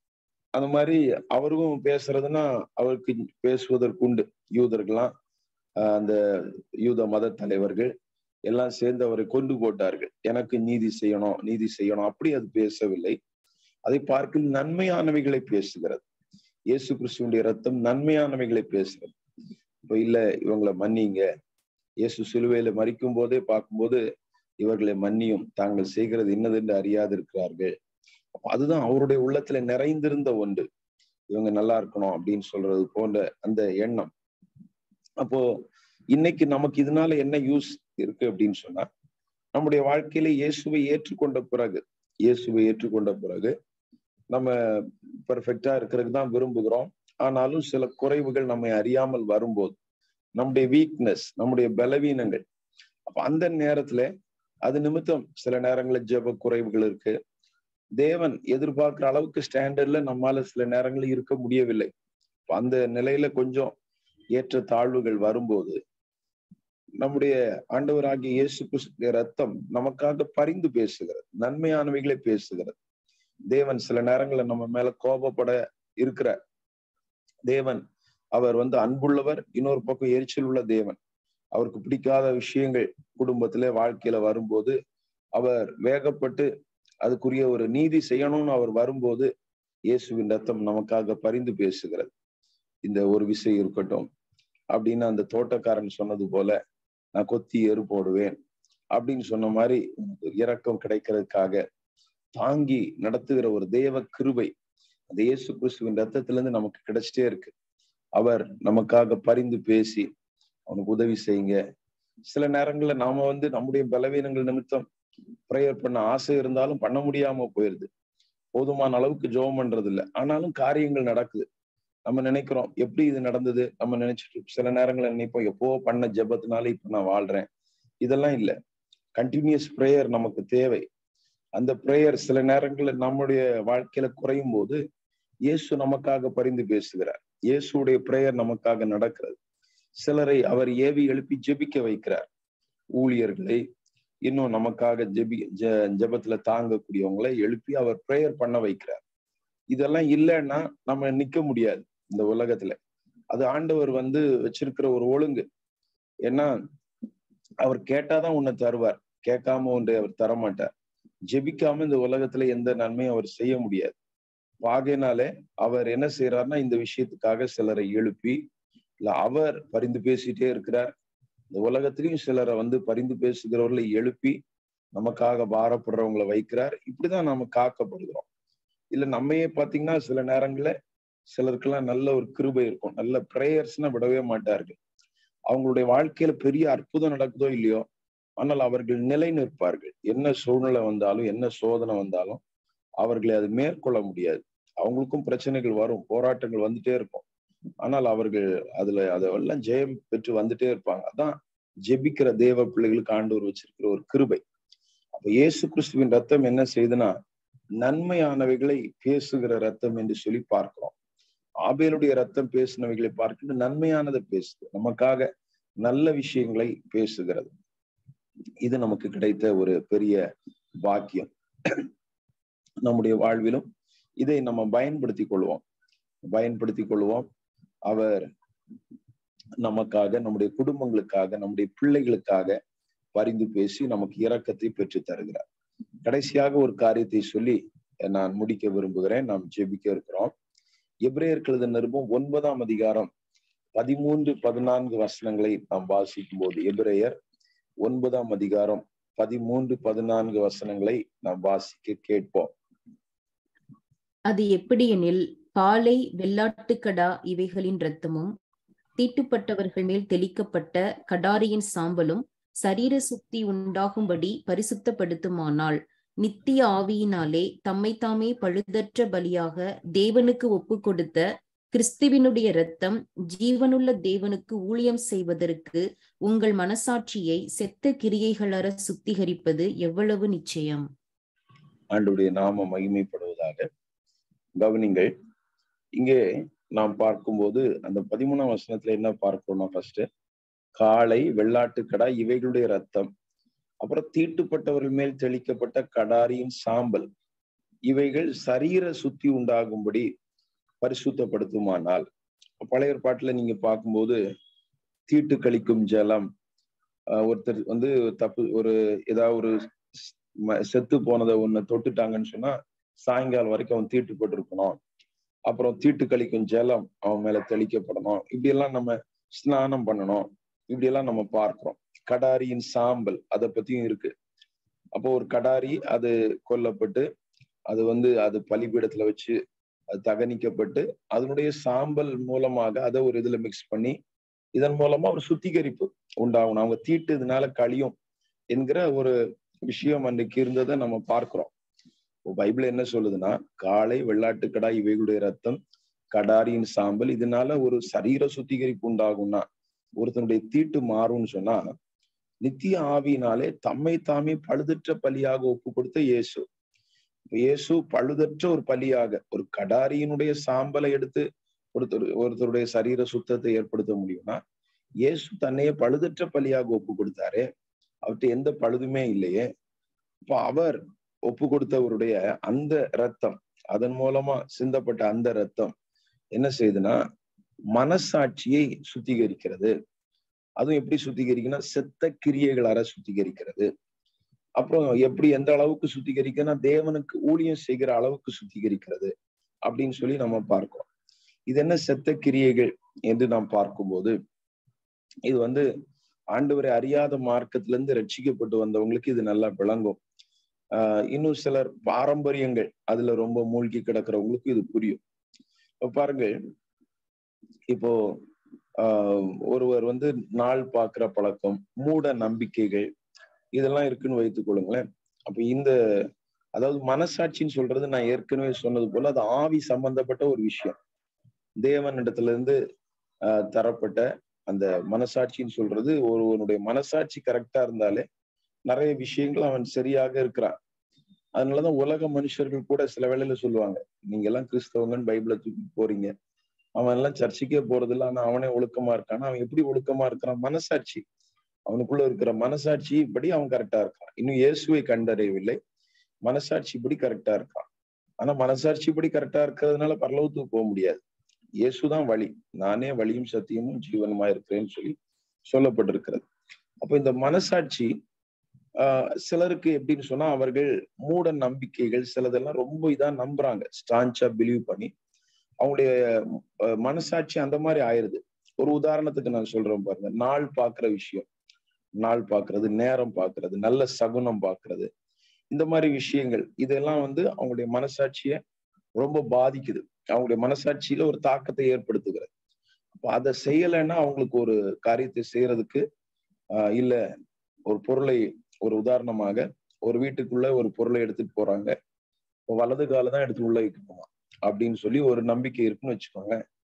[SPEAKER 1] அந்த மாதிரி அவருக்கும் பேசுறதுன்னா அவருக்கு பேசுவதற்கு உண்டு யூதர்கள்லாம் ஆஹ் அந்த யூத மத தலைவர்கள் எல்லாம் சேர்ந்து அவரை கொண்டு போட்டார்கள் எனக்கு நீதி செய்யணும் நீதி செய்யணும் அப்படி அது பேசவில்லை அதை பார்க்க நன்மையானவைகளை பேசுகிறது இயேசு கிறிஸ்துவனுடைய ரத்தம் நன்மையானவைகளை பேசுகிறது இப்ப இல்ல இவங்களை மன்னிங்க இயேசு சிலுவையில மறிக்கும் போதே பார்க்கும்போது இவர்களை மன்னியும் தாங்கள் செய்கிறது இன்னதென்று அறியாது இருக்கிறார்கள் அதுதான் அவருடைய உள்ளத்துல நிறைந்திருந்த ஒன்று இவங்க நல்லா இருக்கணும் அப்படின்னு சொல்றது போன்ற அந்த எண்ணம் அப்போ இன்னைக்கு நமக்கு இதனால என்ன யூஸ் இருக்கு அப்படின்னு சொன்னா நம்முடைய வாழ்க்கையில இயேசுவை ஏற்றுக்கொண்ட பிறகு இயேசுவை ஏற்றுக்கொண்ட பிறகு நம்ம பெர்ஃபெக்டா இருக்கிறதுக்கு தான் விரும்புகிறோம் ஆனாலும் சில குறைவுகள் நம்மை அறியாமல் வரும்போது நம்முடைய வீக்னஸ் நம்முடைய பலவீனங்கள் அப்ப அந்த நேரத்துல அது நிமித்தம் சில நேரங்களில் ஜெப குறைவுகள் இருக்கு தேவன் எதிர்பார்க்கிற அளவுக்கு ஸ்டாண்டர்ட்ல நம்மால சில நேரங்களில் இருக்க முடியவில்லை அந்த நிலையில கொஞ்சம் ஏற்ற தாழ்வுகள் வரும்போது நம்முடைய ஆண்டவராகிய இயேசு கிறிஸ்துடைய ரத்தம் நமக்காக பரிந்து பேசுகிறது நன்மையானவைகளை பேசுகிறது தேவன் சில நேரங்களில் நம்ம மேல கோபப்பட இருக்கிற தேவன் அவர் வந்து அன்புள்ளவர் இன்னொரு பக்கம் எரிச்சல் உள்ள தேவன் அவருக்கு பிடிக்காத விஷயங்கள் குடும்பத்துல வாழ்க்கையில வரும்போது அவர் வேகப்பட்டு அதுக்குரிய ஒரு நீதி செய்யணும்னு அவர் வரும்போது இயேசுவின் ரத்தம் நமக்காக பரிந்து பேசுகிறது இந்த ஒரு விஷயம் இருக்கட்டும் அப்படின்னு அந்த தோட்டக்காரன் சொன்னது போல நான் கொத்தி எரு போடுவேன் அப்படின்னு சொன்ன மாதிரி இரக்கம் கிடைக்கிறதுக்காக தாங்கி நடத்துகிற ஒரு தேவ கிருபை அந்த இயேசு கிறிஸ்துவின் ரத்தத்திலிருந்து நமக்கு கிடைச்சிட்டே இருக்கு அவர் நமக்காக பரிந்து பேசி அவனுக்கு உதவி செய்யுங்க சில நேரங்கள்ல நாம வந்து நம்முடைய பலவீனங்கள் நிமித்தம் ப்ரேயர் பண்ண ஆசை இருந்தாலும் பண்ண முடியாம போயிருது போதுமான அளவுக்கு ஜெபம் பண்றது இல்லை ஆனாலும் காரியங்கள் நடக்குது நம்ம நினைக்கிறோம் எப்படி இது நடந்தது நம்ம நினைச்சிட்டு சில நேரங்களில் நினைப்போம் எப்போ பண்ண ஜெபத்தினால இப்ப நான் வாழ்றேன் இதெல்லாம் இல்லை கண்டினியூஸ் ப்ரேயர் நமக்கு தேவை அந்த ப்ரேயர் சில நேரங்களில் நம்முடைய வாழ்க்கையில குறையும் போது இயேசு நமக்காக பரிந்து பேசுகிறார் இயேசுடைய ப்ரேயர் நமக்காக நடக்கிறது சிலரை அவர் ஏவி எழுப்பி ஜெபிக்க வைக்கிறார் ஊழியர்களை இன்னும் நமக்காக ஜெபி ஜ ஜபத்துல தாங்கக்கூடியவங்களை எழுப்பி அவர் ப்ரேயர் பண்ண வைக்கிறார் இதெல்லாம் இல்லைன்னா நம்ம நிக்க முடியாது இந்த உலகத்துல அது ஆண்டவர் வந்து வச்சிருக்கிற ஒரு ஒழுங்கு ஏன்னா அவர் கேட்டாதான் உன்னை தருவார் கேட்காம ஒன்றை அவர் தரமாட்டார் ஜெபிக்காம இந்த உலகத்துல எந்த நன்மையும் அவர் செய்ய முடியாது ஆகையினாலே அவர் என்ன செய்யறாருன்னா இந்த விஷயத்துக்காக சிலரை எழுப்பி இல்ல அவர் பரிந்து பேசிட்டே இருக்கிறார் இந்த உலகத்திலையும் சிலரை வந்து பரிந்து பேசுகிறவர்களை எழுப்பி நமக்காக பாரப்படுறவங்களை வைக்கிறார் இப்படிதான் நாம காக்கப்படுகிறோம் இல்ல நம்மையே பாத்தீங்கன்னா சில நேரங்கள்ல சிலருக்கெல்லாம் நல்ல ஒரு கிருபை இருக்கும் நல்ல ப்ரேயர்ஸ்னா விடவே மாட்டார்கள் அவங்களுடைய வாழ்க்கையில பெரிய அற்புதம் நடக்குதோ இல்லையோ ஆனால் அவர்கள் நிலை நிற்பார்கள் என்ன சூழ்நிலை வந்தாலும் என்ன சோதனை வந்தாலும் அவர்களை அது மேற்கொள்ள முடியாது அவங்களுக்கும் பிரச்சனைகள் வரும் போராட்டங்கள் வந்துட்டே இருக்கும் ஆனால் அவர்கள் அதுல அதெல்லாம் ஜெயம் பெற்று வந்துட்டே இருப்பாங்க அதான் ஜெபிக்கிற தேவ பிள்ளைகளுக்கு ஆண்டவர் வச்சிருக்கிற ஒரு கிருபை அப்ப இயேசு கிறிஸ்துவின் ரத்தம் என்ன செய்யுதுன்னா நன்மையானவைகளை பேசுகிற ரத்தம் என்று சொல்லி பார்க்கிறோம் ஆபேலுடைய ரத்தம் பேசினவைகளை பார்க்கின்ற நன்மையானதை பேசுது நமக்காக நல்ல விஷயங்களை பேசுகிறது இது நமக்கு கிடைத்த ஒரு பெரிய பாக்கியம் நம்முடைய வாழ்விலும் இதை நம்ம பயன்படுத்தி கொள்வோம் பயன்படுத்தி கொள்வோம் அவர் நமக்காக நம்முடைய குடும்பங்களுக்காக நம்முடைய பிள்ளைகளுக்காக பரிந்து பேசி நமக்கு இரக்கத்தை பெற்று தருகிறார் கடைசியாக ஒரு காரியத்தை சொல்லி நான் முடிக்க விரும்புகிறேன் நாம் ஜெபிக்க இருக்கிறோம் எப்ரேயர்களது நிருபம் ஒன்பதாம் அதிகாரம் பதிமூன்று பதினான்கு வசனங்களை நாம் வாசிக்கும் போது எபிரேயர் ஒன்பதாம் அதிகாரம் பதிமூன்று பதினான்கு வசனங்களை நாம் வாசிக்க கேட்போம்
[SPEAKER 2] அது எப்படியெனில் பாலை வெள்ளாட்டுக்கடா இவைகளின் இரத்தமும் தீட்டுப்பட்டவர்கள் மேல் தெளிக்கப்பட்ட கடாரியின் சாம்பலும் சரீர சுத்தி உண்டாகும்படி பரிசுத்தப்படுத்துமானால் நித்திய ஆவியினாலே தம்மை தாமே பழுதற்ற பலியாக தேவனுக்கு ஒப்பு கொடுத்த கிறிஸ்துவினுடைய இரத்தம் ஜீவனுள்ள தேவனுக்கு ஊழியம் செய்வதற்கு உங்கள் மனசாட்சியை செத்த கிரியைகளற சுத்திகரிப்பது எவ்வளவு நிச்சயம்
[SPEAKER 1] ஆண்டுடைய நாம மகிமைப்படுவதாக கவனிங்கள் இங்கே நாம் பார்க்கும்போது அந்த பதிமூணாம் வசனத்துல என்ன பார்க்கிறோம்னா ஃபர்ஸ்ட் காளை வெள்ளாட்டுக்கடா இவைகளுடைய ரத்தம் அப்புறம் தீட்டுப்பட்டவர்கள் மேல் தெளிக்கப்பட்ட கடாரியின் சாம்பல் இவைகள் சரீர சுத்தி உண்டாகும்படி பரிசுத்தப்படுத்துமானால் பழைய ஏற்பாட்டுல நீங்க பார்க்கும்போது தீட்டு கழிக்கும் ஜலம் ஒருத்தர் வந்து தப்பு ஒரு ஏதாவது ஒரு செத்து போனதை ஒண்ணு தொட்டுட்டாங்கன்னு சொன்னா சாயங்காலம் வரைக்கும் அவன் தீட்டுப்பட்டு இருக்கணும் அப்புறம் தீட்டு கழிக்கும் ஜலம் அவன் மேல தெளிக்கப்படணும் இப்படி எல்லாம் நம்ம ஸ்நானம் பண்ணணும் இப்படி எல்லாம் நம்ம பார்க்கிறோம் கடாரியின் சாம்பல் அதை பத்தியும் இருக்கு அப்போ ஒரு கடாரி அது கொல்லப்பட்டு அது வந்து அது பலிபீடத்துல வச்சு அது தகனிக்கப்பட்டு அதனுடைய சாம்பல் மூலமாக அதை ஒரு இதுல மிக்ஸ் பண்ணி இதன் மூலமா ஒரு சுத்திகரிப்பு உண்டாகணும் அவங்க தீட்டு இதனால கழியும் என்கிற ஒரு விஷயம் அன்றைக்கு இருந்ததை நம்ம பார்க்கிறோம் பைபிள் என்ன சொல்லுதுன்னா காளை வெள்ளாட்டுக்கடா இவைகளுடைய ரத்தம் கடாரியின் சாம்பல் இதனால ஒரு சரீர சுத்திகரிப்பு உண்டாகும்னா ஒருத்தனுடைய தீட்டு மாறும்னு சொன்னா நித்திய ஆவியினாலே தம்மை தாமே பழுதற்ற பலியாக ஒப்பு கொடுத்த இயேசு இயேசு பழுதற்ற ஒரு பலியாக ஒரு கடாரியினுடைய சாம்பலை எடுத்து ஒருத்தர் ஒருத்தருடைய சரீர சுத்தத்தை ஏற்படுத்த முடியும்னா இயேசு தன்னையே பழுதற்ற பலியாக ஒப்பு கொடுத்தாரு அவர்கிட்ட எந்த பழுதுமே இல்லையே இப்போ அவர் ஒப்பு கொடுத்தவருடைய அந்த ரத்தம் அதன் மூலமா சிந்தப்பட்ட அந்த ரத்தம் என்ன செய்யுதுன்னா மனசாட்சியை சுத்திகரிக்கிறது அதுவும் எப்படி சுத்திகரிக்குன்னா செத்த கிரியைகளார சுத்திகரிக்கிறது அப்புறம் எப்படி எந்த அளவுக்கு சுத்திகரிக்கன்னா தேவனுக்கு ஊழியம் செய்கிற அளவுக்கு சுத்திகரிக்கிறது அப்படின்னு சொல்லி நம்ம பார்க்கிறோம் இது என்ன செத்த கிரியைகள் என்று நாம் பார்க்கும்போது இது வந்து ஆண்டவரை அறியாத மார்க்கத்துல இருந்து ரட்சிக்கப்பட்டு வந்தவங்களுக்கு இது நல்லா விளங்கும் ஆஹ் இன்னும் சிலர் பாரம்பரியங்கள் அதுல ரொம்ப மூழ்கி கிடக்கிறவங்களுக்கு இது புரியும் இப்ப பாருங்கள் இப்போ ஆஹ் ஒருவர் வந்து நாள் பார்க்கிற பழக்கம் மூட நம்பிக்கைகள் இதெல்லாம் இருக்குன்னு வைத்துக் கொள்ளுங்களேன் அப்ப இந்த அதாவது மனசாட்சின்னு சொல்றது நான் ஏற்கனவே சொன்னது போல அது ஆவி சம்பந்தப்பட்ட ஒரு விஷயம் தேவனிடத்துல இருந்து ஆஹ் தரப்பட்ட அந்த மனசாட்சின்னு சொல்றது ஒருவனுடைய மனசாட்சி கரெக்டா இருந்தாலே நிறைய விஷயங்கள் அவன் சரியாக இருக்கிறான் அதனாலதான் உலக மனுஷர்கள் கூட சில வேளையில சொல்லுவாங்க நீங்க எல்லாம் கிறிஸ்தவங்கன்னு பைபிளை தூக்கி போறீங்க அவன் எல்லாம் சர்ச்சைக்கே போறது இல்லை ஆனா அவனே ஒழுக்கமா இருக்கான் அவன் எப்படி ஒழுக்கமா இருக்கிறான் மனசாட்சி அவனுக்குள்ள இருக்கிற மனசாட்சி படி அவன் கரெக்டா இருக்கான் இன்னும் இயேசுவை கண்டறியவில்லை மனசாட்சி படி கரெக்டா இருக்கான் ஆனா மனசாட்சி படி கரெக்டா இருக்கிறதுனால பரலவத்துக்கு போக முடியாது இயேசுதான் வழி நானே வழியும் சத்தியமும் ஜீவனுமா இருக்கிறேன்னு சொல்லி சொல்லப்பட்டிருக்கிறது அப்ப இந்த மனசாட்சி ஆஹ் சிலருக்கு எப்படின்னு சொன்னா அவர்கள் மூட நம்பிக்கைகள் சிலதெல்லாம் ரொம்ப இதா நம்புறாங்க ஸ்டான்ச்சா பிலீவ் பண்ணி அவங்களுடைய மனசாட்சி அந்த மாதிரி ஆயிருது ஒரு உதாரணத்துக்கு நான் சொல்றேன் பாருங்க நாள் பாக்குற விஷயம் நாள் பாக்குறது நேரம் பாக்குறது நல்ல சகுனம் பாக்குறது இந்த மாதிரி விஷயங்கள் இதெல்லாம் வந்து அவங்களுடைய மனசாட்சிய ரொம்ப பாதிக்குது அவங்களுடைய மனசாட்சியில ஒரு தாக்கத்தை ஏற்படுத்துகிறது அப்ப அதை செய்யலைன்னா அவங்களுக்கு ஒரு காரியத்தை செய்யறதுக்கு ஆஹ் இல்ல ஒரு பொருளை ஒரு உதாரணமாக ஒரு வீட்டுக்குள்ள ஒரு பொருளை எடுத்துட்டு போறாங்க வலது கால தான் எடுத்து உள்ள வைக்கணுமா அப்படின்னு சொல்லி ஒரு நம்பிக்கை இருக்குன்னு வச்சுக்கோங்க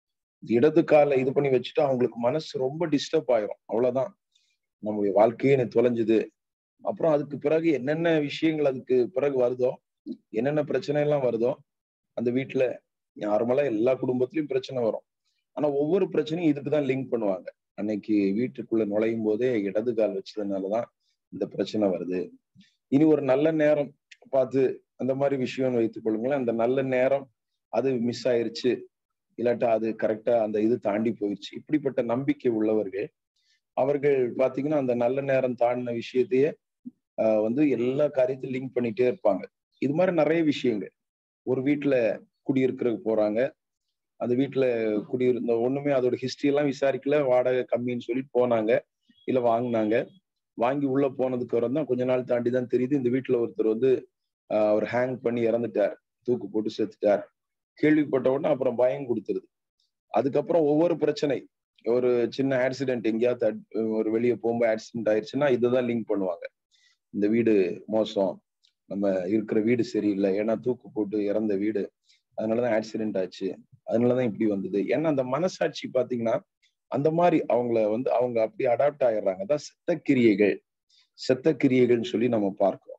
[SPEAKER 1] இடது கால இது பண்ணி வச்சுட்டு அவங்களுக்கு மனசு ரொம்ப டிஸ்டர்ப் ஆயிரும் அவ்வளவுதான் நம்முடைய வாழ்க்கையே எனக்கு தொலைஞ்சுது அப்புறம் அதுக்கு பிறகு என்னென்ன விஷயங்கள் அதுக்கு பிறகு வருதோ என்னென்ன பிரச்சனை எல்லாம் வருதோ அந்த வீட்டுல நார்மலா எல்லா குடும்பத்திலயும் பிரச்சனை வரும் ஆனா ஒவ்வொரு பிரச்சனையும் இதுக்குதான் லிங்க் பண்ணுவாங்க அன்னைக்கு வீட்டுக்குள்ள நுழையும் போதே இடது கால் வச்சதுனாலதான் இந்த பிரச்சனை வருது இனி ஒரு நல்ல நேரம் பார்த்து அந்த மாதிரி விஷயம்னு வைத்துக் கொள்ளுங்களேன் அந்த நல்ல நேரம் அது மிஸ் ஆயிருச்சு இல்லாட்டா அது கரெக்டா அந்த இது தாண்டி போயிடுச்சு இப்படிப்பட்ட நம்பிக்கை உள்ளவர்கள் அவர்கள் பாத்தீங்கன்னா அந்த நல்ல நேரம் தாண்டின விஷயத்தையே ஆஹ் வந்து எல்லா காரியத்தையும் லிங்க் பண்ணிட்டே இருப்பாங்க இது மாதிரி நிறைய விஷயங்கள் ஒரு வீட்டுல குடியிருக்கிறதுக்கு போறாங்க அந்த வீட்டுல குடியிருந்த ஒண்ணுமே அதோட ஹிஸ்டரி எல்லாம் விசாரிக்கல வாடகை கம்மின்னு சொல்லிட்டு போனாங்க இல்ல வாங்கினாங்க வாங்கி உள்ள போனதுக்கு அப்புறம் தான் கொஞ்ச நாள் தாண்டி தான் தெரியுது இந்த வீட்டுல ஒருத்தர் வந்து அவர் ஹேங் பண்ணி இறந்துட்டார் தூக்கு போட்டு செத்துட்டார் கேள்விப்பட்ட உடனே அப்புறம் பயம் கொடுத்துருது அதுக்கப்புறம் ஒவ்வொரு பிரச்சனை ஒரு சின்ன ஆக்சிடென்ட் எங்கேயாவது ஒரு வெளியே போகும்போது ஆக்சிடென்ட் ஆயிடுச்சுன்னா இதுதான் லிங்க் பண்ணுவாங்க இந்த வீடு மோசம் நம்ம இருக்கிற வீடு சரியில்லை ஏன்னா தூக்கு போட்டு இறந்த வீடு அதனாலதான் ஆக்சிடென்ட் ஆச்சு அதனாலதான் இப்படி வந்தது ஏன்னா அந்த மனசாட்சி பாத்தீங்கன்னா அந்த மாதிரி அவங்கள வந்து அவங்க அப்படி அடாப்ட் ஆயிடுறாங்க அதான் செத்த கிரியைகள் செத்த கிரியைகள்னு சொல்லி நம்ம பார்க்கிறோம்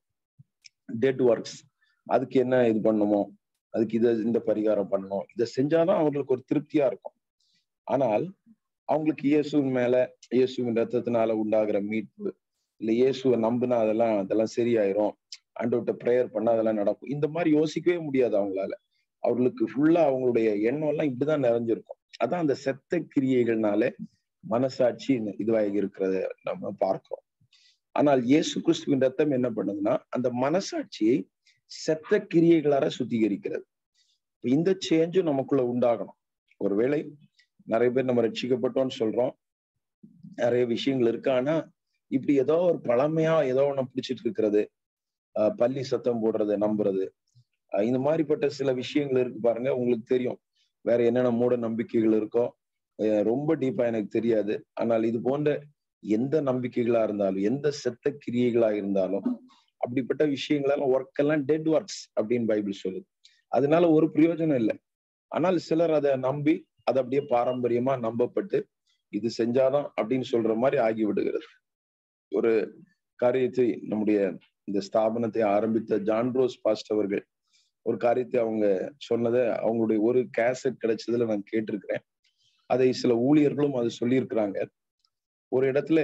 [SPEAKER 1] டெட் ஒர்க்ஸ் அதுக்கு என்ன இது பண்ணுமோ அதுக்கு இதை இந்த பரிகாரம் பண்ணணும் இதை செஞ்சாதான் அவங்களுக்கு ஒரு திருப்தியா இருக்கும் ஆனால் அவங்களுக்கு இயேசுவின் மேல இயேசுவின் ரத்தத்தினால உண்டாகிற மீட்பு இல்ல இயேசுவை நம்புனா அதெல்லாம் அதெல்லாம் சரியாயிரும் ஆண்டவர்கிட்ட ப்ரேயர் பண்ணா அதெல்லாம் நடக்கும் இந்த மாதிரி யோசிக்கவே முடியாது அவங்களால அவர்களுக்கு ஃபுல்லா அவங்களுடைய எண்ணம் எல்லாம் இப்படிதான் நிறைஞ்சிருக்கும் அதான் அந்த செத்த கிரியைகள்னால மனசாட்சி இதுவாக இருக்கிறத நம்ம பார்க்கிறோம் ஆனால் இயேசு கிறிஸ்துவின் ரத்தம் என்ன பண்ணுதுன்னா அந்த மனசாட்சியை செத்த கிரியைகளார சுத்திகரிக்கிறது இந்த சேஞ்சும் நமக்குள்ள உண்டாகணும் ஒருவேளை நிறைய பேர் நம்ம ரட்சிக்கப்பட்டோம்னு சொல்றோம் நிறைய விஷயங்கள் இருக்கு ஆனா இப்படி ஏதோ ஒரு பழமையா ஏதோ ஒண்ணு பிடிச்சிட்டு இருக்கிறது பள்ளி சத்தம் போடுறது நம்புறது இந்த மாதிரிப்பட்ட சில விஷயங்கள் இருக்கு பாருங்க உங்களுக்கு தெரியும் வேற என்னென்ன மூட நம்பிக்கைகள் இருக்கோ ரொம்ப டீப்பா எனக்கு தெரியாது ஆனால் இது போன்ற எந்த நம்பிக்கைகளா இருந்தாலும் எந்த செத்த கிரியைகளா இருந்தாலும் அப்படிப்பட்ட விஷயங்களெல்லாம் ஒர்க் எல்லாம் டெட் ஒர்க்ஸ் அப்படின்னு பைபிள் சொல்லுது அதனால ஒரு பிரயோஜனம் இல்லை ஆனால் சிலர் அதை நம்பி அது அப்படியே பாரம்பரியமா நம்பப்பட்டு இது செஞ்சாதான் அப்படின்னு சொல்ற மாதிரி ஆகி விடுகிறது ஒரு காரியத்தை நம்முடைய இந்த ஸ்தாபனத்தை ஆரம்பித்த ஜான் ரோஸ் பாஸ்ட் அவர்கள் ஒரு காரியத்தை அவங்க சொன்னதை அவங்களுடைய ஒரு கேசட் கிடைச்சதுல நான் கேட்டிருக்கிறேன் அதை சில ஊழியர்களும் அது சொல்லியிருக்கிறாங்க ஒரு இடத்துல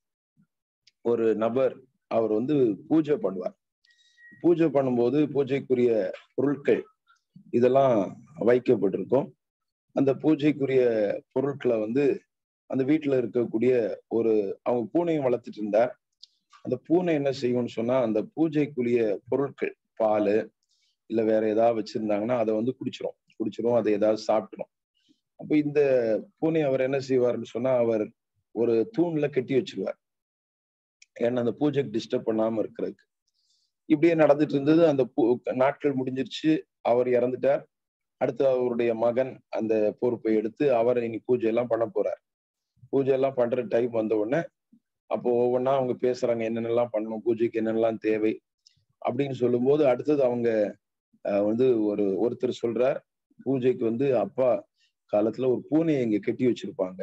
[SPEAKER 1] ஒரு நபர் அவர் வந்து பூஜை பண்ணுவார் பூஜை பண்ணும்போது பூஜைக்குரிய பொருட்கள் இதெல்லாம் வைக்கப்பட்டிருக்கும் அந்த பூஜைக்குரிய பொருட்களை வந்து அந்த வீட்டுல இருக்கக்கூடிய ஒரு அவங்க பூனையும் வளர்த்துட்டு இருந்தார் அந்த பூனை என்ன செய்யும்னு சொன்னா அந்த பூஜைக்குரிய பொருட்கள் பால் இல்ல வேற ஏதாவது வச்சிருந்தாங்கன்னா அதை வந்து குடிச்சிரும் குடிச்சிரும் அதை ஏதாவது சாப்பிட்டுரும் அப்ப இந்த பூனை அவர் என்ன செய்வார்னு சொன்னா அவர் ஒரு தூண்ல கட்டி வச்சிருவார் ஏன்னா அந்த பூஜைக்கு டிஸ்டர்ப் பண்ணாம இருக்கிறதுக்கு இப்படியே நடந்துட்டு இருந்தது அந்த பூ நாட்கள் முடிஞ்சிருச்சு அவர் இறந்துட்டார் அடுத்து அவருடைய மகன் அந்த பொறுப்பை எடுத்து அவர் இனி பூஜை எல்லாம் பண்ண போறார் பூஜை எல்லாம் பண்ற டைம் வந்த உடனே அப்போ ஒவ்வொன்றா அவங்க பேசுறாங்க என்னென்னலாம் பண்ணணும் பூஜைக்கு என்னென்னலாம் தேவை அப்படின்னு சொல்லும்போது அடுத்தது அவங்க வந்து ஒரு ஒருத்தர் சொல்றார் பூஜைக்கு வந்து அப்பா காலத்துல ஒரு பூனையை இங்க கட்டி வச்சிருப்பாங்க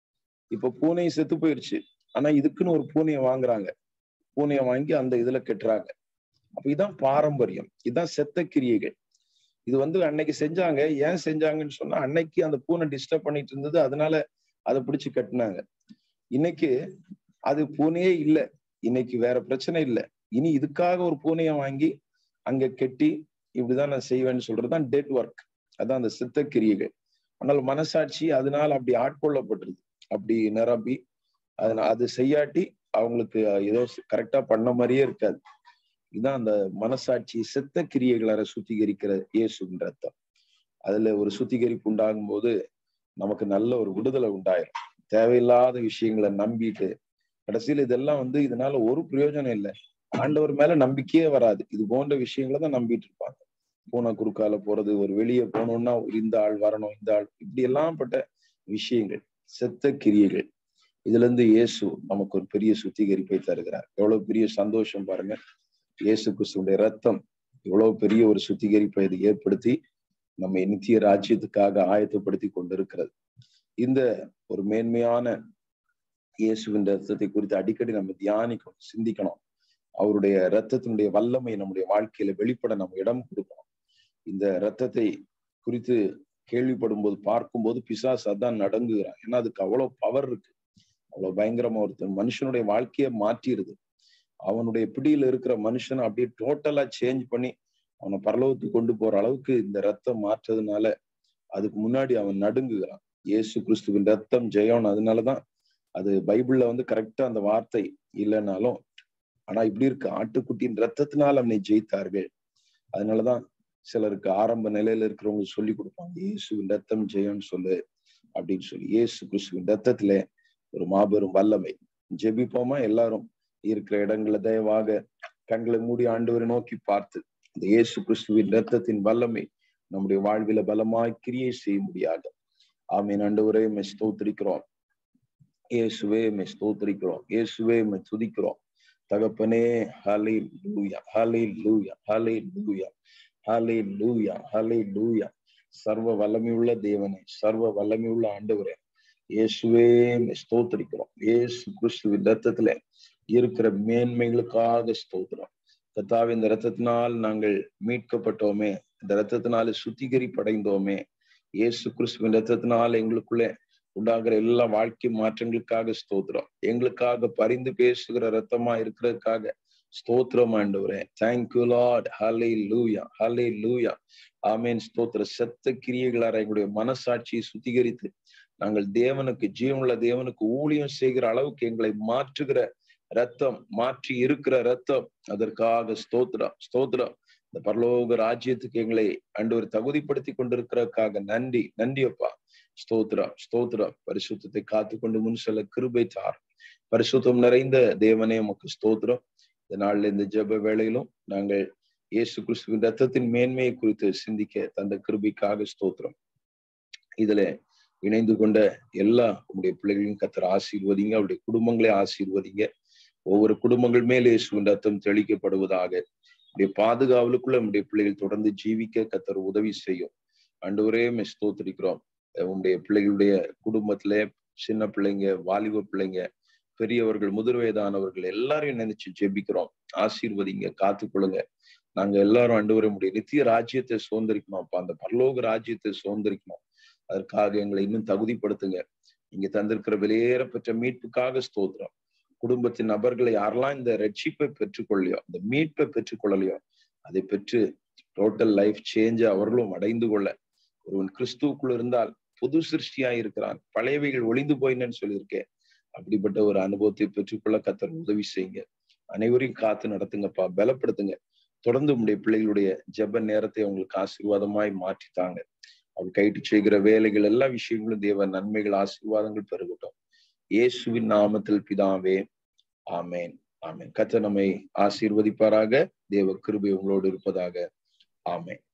[SPEAKER 1] இப்ப பூனை செத்து போயிடுச்சு ஆனா இதுக்குன்னு ஒரு பூனையை வாங்குறாங்க பூனையை வாங்கி அந்த இதுல கட்டுறாங்க அப்ப இதான் பாரம்பரியம் இதுதான் செத்த கிரியைகள் இது வந்து அன்னைக்கு செஞ்சாங்க ஏன் செஞ்சாங்கன்னு சொன்னா அன்னைக்கு அந்த பூனை டிஸ்டர்ப் பண்ணிட்டு இருந்தது அதனால அதை பிடிச்சு கட்டினாங்க இன்னைக்கு அது பூனையே இல்லை இன்னைக்கு வேற பிரச்சனை இல்லை இனி இதுக்காக ஒரு பூனையை வாங்கி அங்க கெட்டி இப்படிதான் நான் செய்வேன்னு சொல்றதுதான் டெட் ஒர்க் அதான் அந்த சித்த கிரியைகள் ஆனால் மனசாட்சி அதனால அப்படி ஆட்கொள்ளப்பட்டிருக்கு அப்படி நிரம்பி அதனால அது செய்யாட்டி அவங்களுக்கு ஏதோ கரெக்டா பண்ண மாதிரியே இருக்காது இதுதான் அந்த மனசாட்சி செத்த கிரியைகளார சுத்திகரிக்கிற இயேசுவின் ரத்தம் அதுல ஒரு சுத்திகரிப்பு உண்டாகும் போது நமக்கு நல்ல ஒரு விடுதலை உண்டாயிரும் தேவையில்லாத விஷயங்களை நம்பிட்டு கடைசியில் இதெல்லாம் வந்து இதனால ஒரு பிரயோஜனம் இல்லை ஆண்டவர் மேல நம்பிக்கையே வராது இது போன்ற விஷயங்களை தான் நம்பிட்டு இருப்பாங்க பூனை குறுக்கால போறது ஒரு வெளியே போனோம்னா இந்த ஆள் வரணும் இந்த ஆள் இப்படி எல்லாம் பட்ட விஷயங்கள் செத்த கிரியைகள் இதுல இருந்து இயேசு நமக்கு ஒரு பெரிய சுத்திகரிப்பை தருகிறார் எவ்வளவு பெரிய சந்தோஷம் பாருங்க இயேசு கிறிஸ்துடைய ரத்தம் இவ்வளவு பெரிய ஒரு சுத்திகரிப்பை இது ஏற்படுத்தி நம்ம நித்திய ராஜ்யத்துக்காக ஆயத்தப்படுத்தி கொண்டிருக்கிறது இந்த ஒரு மேன்மையான இயேசுவின் ரத்தத்தை குறித்து அடிக்கடி நம்ம தியானிக்கணும் சிந்திக்கணும் அவருடைய ரத்தத்தினுடைய வல்லமை நம்முடைய வாழ்க்கையில வெளிப்பட நம்ம இடம் கொடுக்கணும் இந்த ரத்தத்தை குறித்து கேள்விப்படும் போது பார்க்கும்போது பிசாஸ் அதான் நடங்குகிறான் ஏன்னா அதுக்கு அவ்வளவு பவர் இருக்கு அவ்வளவு பயங்கரமா ஒருத்தன் மனுஷனுடைய வாழ்க்கையை மாற்றிடுது அவனுடைய பிடியில இருக்கிற மனுஷனை அப்படியே டோட்டலா சேஞ்ச் பண்ணி அவனை பரலோகத்துக்கு கொண்டு போற அளவுக்கு இந்த ரத்தம் மாற்றதுனால அதுக்கு முன்னாடி அவன் நடுங்குகிறான் இயேசு கிறிஸ்துவின் ரத்தம் ஜெயம் அதனாலதான் அது பைபிள்ல வந்து கரெக்டா அந்த வார்த்தை இல்லைன்னாலும் ஆனா இப்படி இருக்கு ஆட்டுக்குட்டியின் ரத்தத்தினால் அவனை ஜெயித்தார்கள் அதனாலதான் சிலருக்கு ஆரம்ப நிலையில இருக்கிறவங்க சொல்லி கொடுப்பாங்க இயேசுவின் ரத்தம் ஜெயம்னு சொல்லு அப்படின்னு சொல்லி இயேசு கிறிஸ்துவின் ரத்தத்துல ஒரு மாபெரும் வல்லமை ஜெபிப்போமா எல்லாரும் இருக்கிற இடங்களை தயவாக கண்களை மூடி ஆண்டவரை நோக்கி பார்த்து இந்த இயேசு கிறிஸ்துவின் ரத்தத்தின் வல்லமை நம்முடைய வாழ்வில பலமாய் கிரியை செய்ய முடியாது ஆமீன் ஆண்டவரே மெ ஸ்தோத்திரிக்கிறோம் இயேசுவே மெ ஸ்தோத்திரிக்கிறோம் இயேசுவே மெ துதிக்கிறோம் தகப்பனே ஹலே லூயா ஹலே லூயா ஹலே லூயா ஹலே லூயா ஹலே லூயா சர்வ வல்லமையுள்ள தேவனே சர்வ வல்லமையுள்ள ஆண்டவரே இயேசுவே ஸ்தோத்திரிக்கிறோம் இயேசு கிறிஸ்துவின் ரத்தத்துல இருக்கிற மேன்மைகளுக்காக ஸ்தோத்திரம் கத்தாவி இந்த ரத்தத்தினால் நாங்கள் மீட்கப்பட்டோமே இந்த ரத்தத்தினால சுத்திகரிப்படைந்தோமே இயேசு கிறிஸ்துவின் ரத்தத்தினால் எங்களுக்குள்ளே உண்டாகிற எல்லா வாழ்க்கை மாற்றங்களுக்காக ஸ்தோத்திரம் எங்களுக்காக பரிந்து பேசுகிற ரத்தமா இருக்கிறதுக்காக ஸ்தோத்திரம் ஆண்டவரே தேங்க்யூ லார்ட் ஹலே லூயா ஹலே லூயா ஆமேன் ஸ்தோத்திர செத்த கிரியைகளார எங்களுடைய மனசாட்சியை சுத்திகரித்து நாங்கள் தேவனுக்கு ஜீவனுள்ள தேவனுக்கு ஊழியம் செய்கிற அளவுக்கு எங்களை மாற்றுகிற ரத்தம் மாற்றி இருக்கிற ரத்தம் அதற்காக ஸ்தோத்திரம் ஸ்தோத்திரம் இந்த பரலோக ராஜ்யத்துக்கு எங்களை ஆண்டவர் தகுதிப்படுத்தி கொண்டிருக்கிறதுக்காக நன்றி நன்றி அப்பா ஸ்தோத்திரம் ஸ்தோத்திரம் பரிசுத்தத்தை காத்து கொண்டு முன் செல்ல கிருபை தார் பரிசுத்தம் நிறைந்த தேவனே உமக்கு ஸ்தோத்திரம் இந்த நாள்ல இந்த ஜெப வேளையிலும் நாங்கள் இயேசு கிறிஸ்துவின் ரத்தத்தின் மேன்மையை குறித்து சிந்திக்க தந்த கிருபிக்காக ஸ்தோத்திரம் இதுல இணைந்து கொண்ட எல்லா உங்களுடைய பிள்ளைகளையும் கத்தர் ஆசீர்வதிங்க அவருடைய குடும்பங்களை ஆசீர்வதிங்க ஒவ்வொரு குடும்பங்கள் மேல் இயேசுவின் ரத்தம் தெளிக்கப்படுவதாக உடைய பாதுகாவலுக்குள்ள நம்முடைய பிள்ளைகள் தொடர்ந்து ஜீவிக்க கத்தர் உதவி செய்யும் அண்டவரே ஸ்தோத்திரிக்கிறோம் உங்களுடைய பிள்ளைகளுடைய குடும்பத்துல சின்ன பிள்ளைங்க வாலிப பிள்ளைங்க பெரியவர்கள் முதிர் வயதானவர்கள் எல்லாரையும் நினைச்சு ஜெபிக்கிறோம் ஆசீர்வதிங்க காத்துக்கொள்ளுங்க நாங்க எல்லாரும் ஆண்டவரை முடிய நித்திய ராஜ்யத்தை சுதந்திரிக்கணும் அப்ப அந்த பரலோக ராஜ்யத்தை சுதந்திரிக்கணும் அதற்காக எங்களை இன்னும் தகுதிப்படுத்துங்க இங்க தந்திருக்கிற வெளியேற பெற்ற மீட்புக்காக ஸ்தோத்திரம் குடும்பத்தின் நபர்களை யாரெல்லாம் இந்த ரட்சிப்பை பெற்றுக்கொள்ளையோ இந்த மீட்பை பெற்றுக்கொள்ளலையோ அதை பெற்று டோட்டல் லைஃப் சேஞ்ச அவர்களும் அடைந்து கொள்ள ஒருவன் கிறிஸ்துவுக்குள் இருந்தால் புது சிருஷ்டியா இருக்கிறான் பழையவைகள் ஒளிந்து போயினன்னு சொல்லியிருக்கேன் அப்படிப்பட்ட ஒரு அனுபவத்தை பெற்றுக்கொள்ள கத்தர் உதவி செய்யுங்க அனைவரையும் காத்து நடத்துங்கப்பா பலப்படுத்துங்க தொடர்ந்து உங்களுடைய பிள்ளைகளுடைய ஜெப நேரத்தை அவங்களுக்கு ஆசீர்வாதமாய் மாற்றித்தாங்க அவள் கைட்டு செய்கிற வேலைகள் எல்லா விஷயங்களும் தேவ நன்மைகள் ஆசீர்வாதங்கள் பெருகட்டும் இயேசுவின் நாமத்தில் பிதாவே ஆமேன் ஆமேன் கத்த நம்மை ஆசீர்வதிப்பாராக தேவ கிருபை உங்களோடு இருப்பதாக ஆமேன்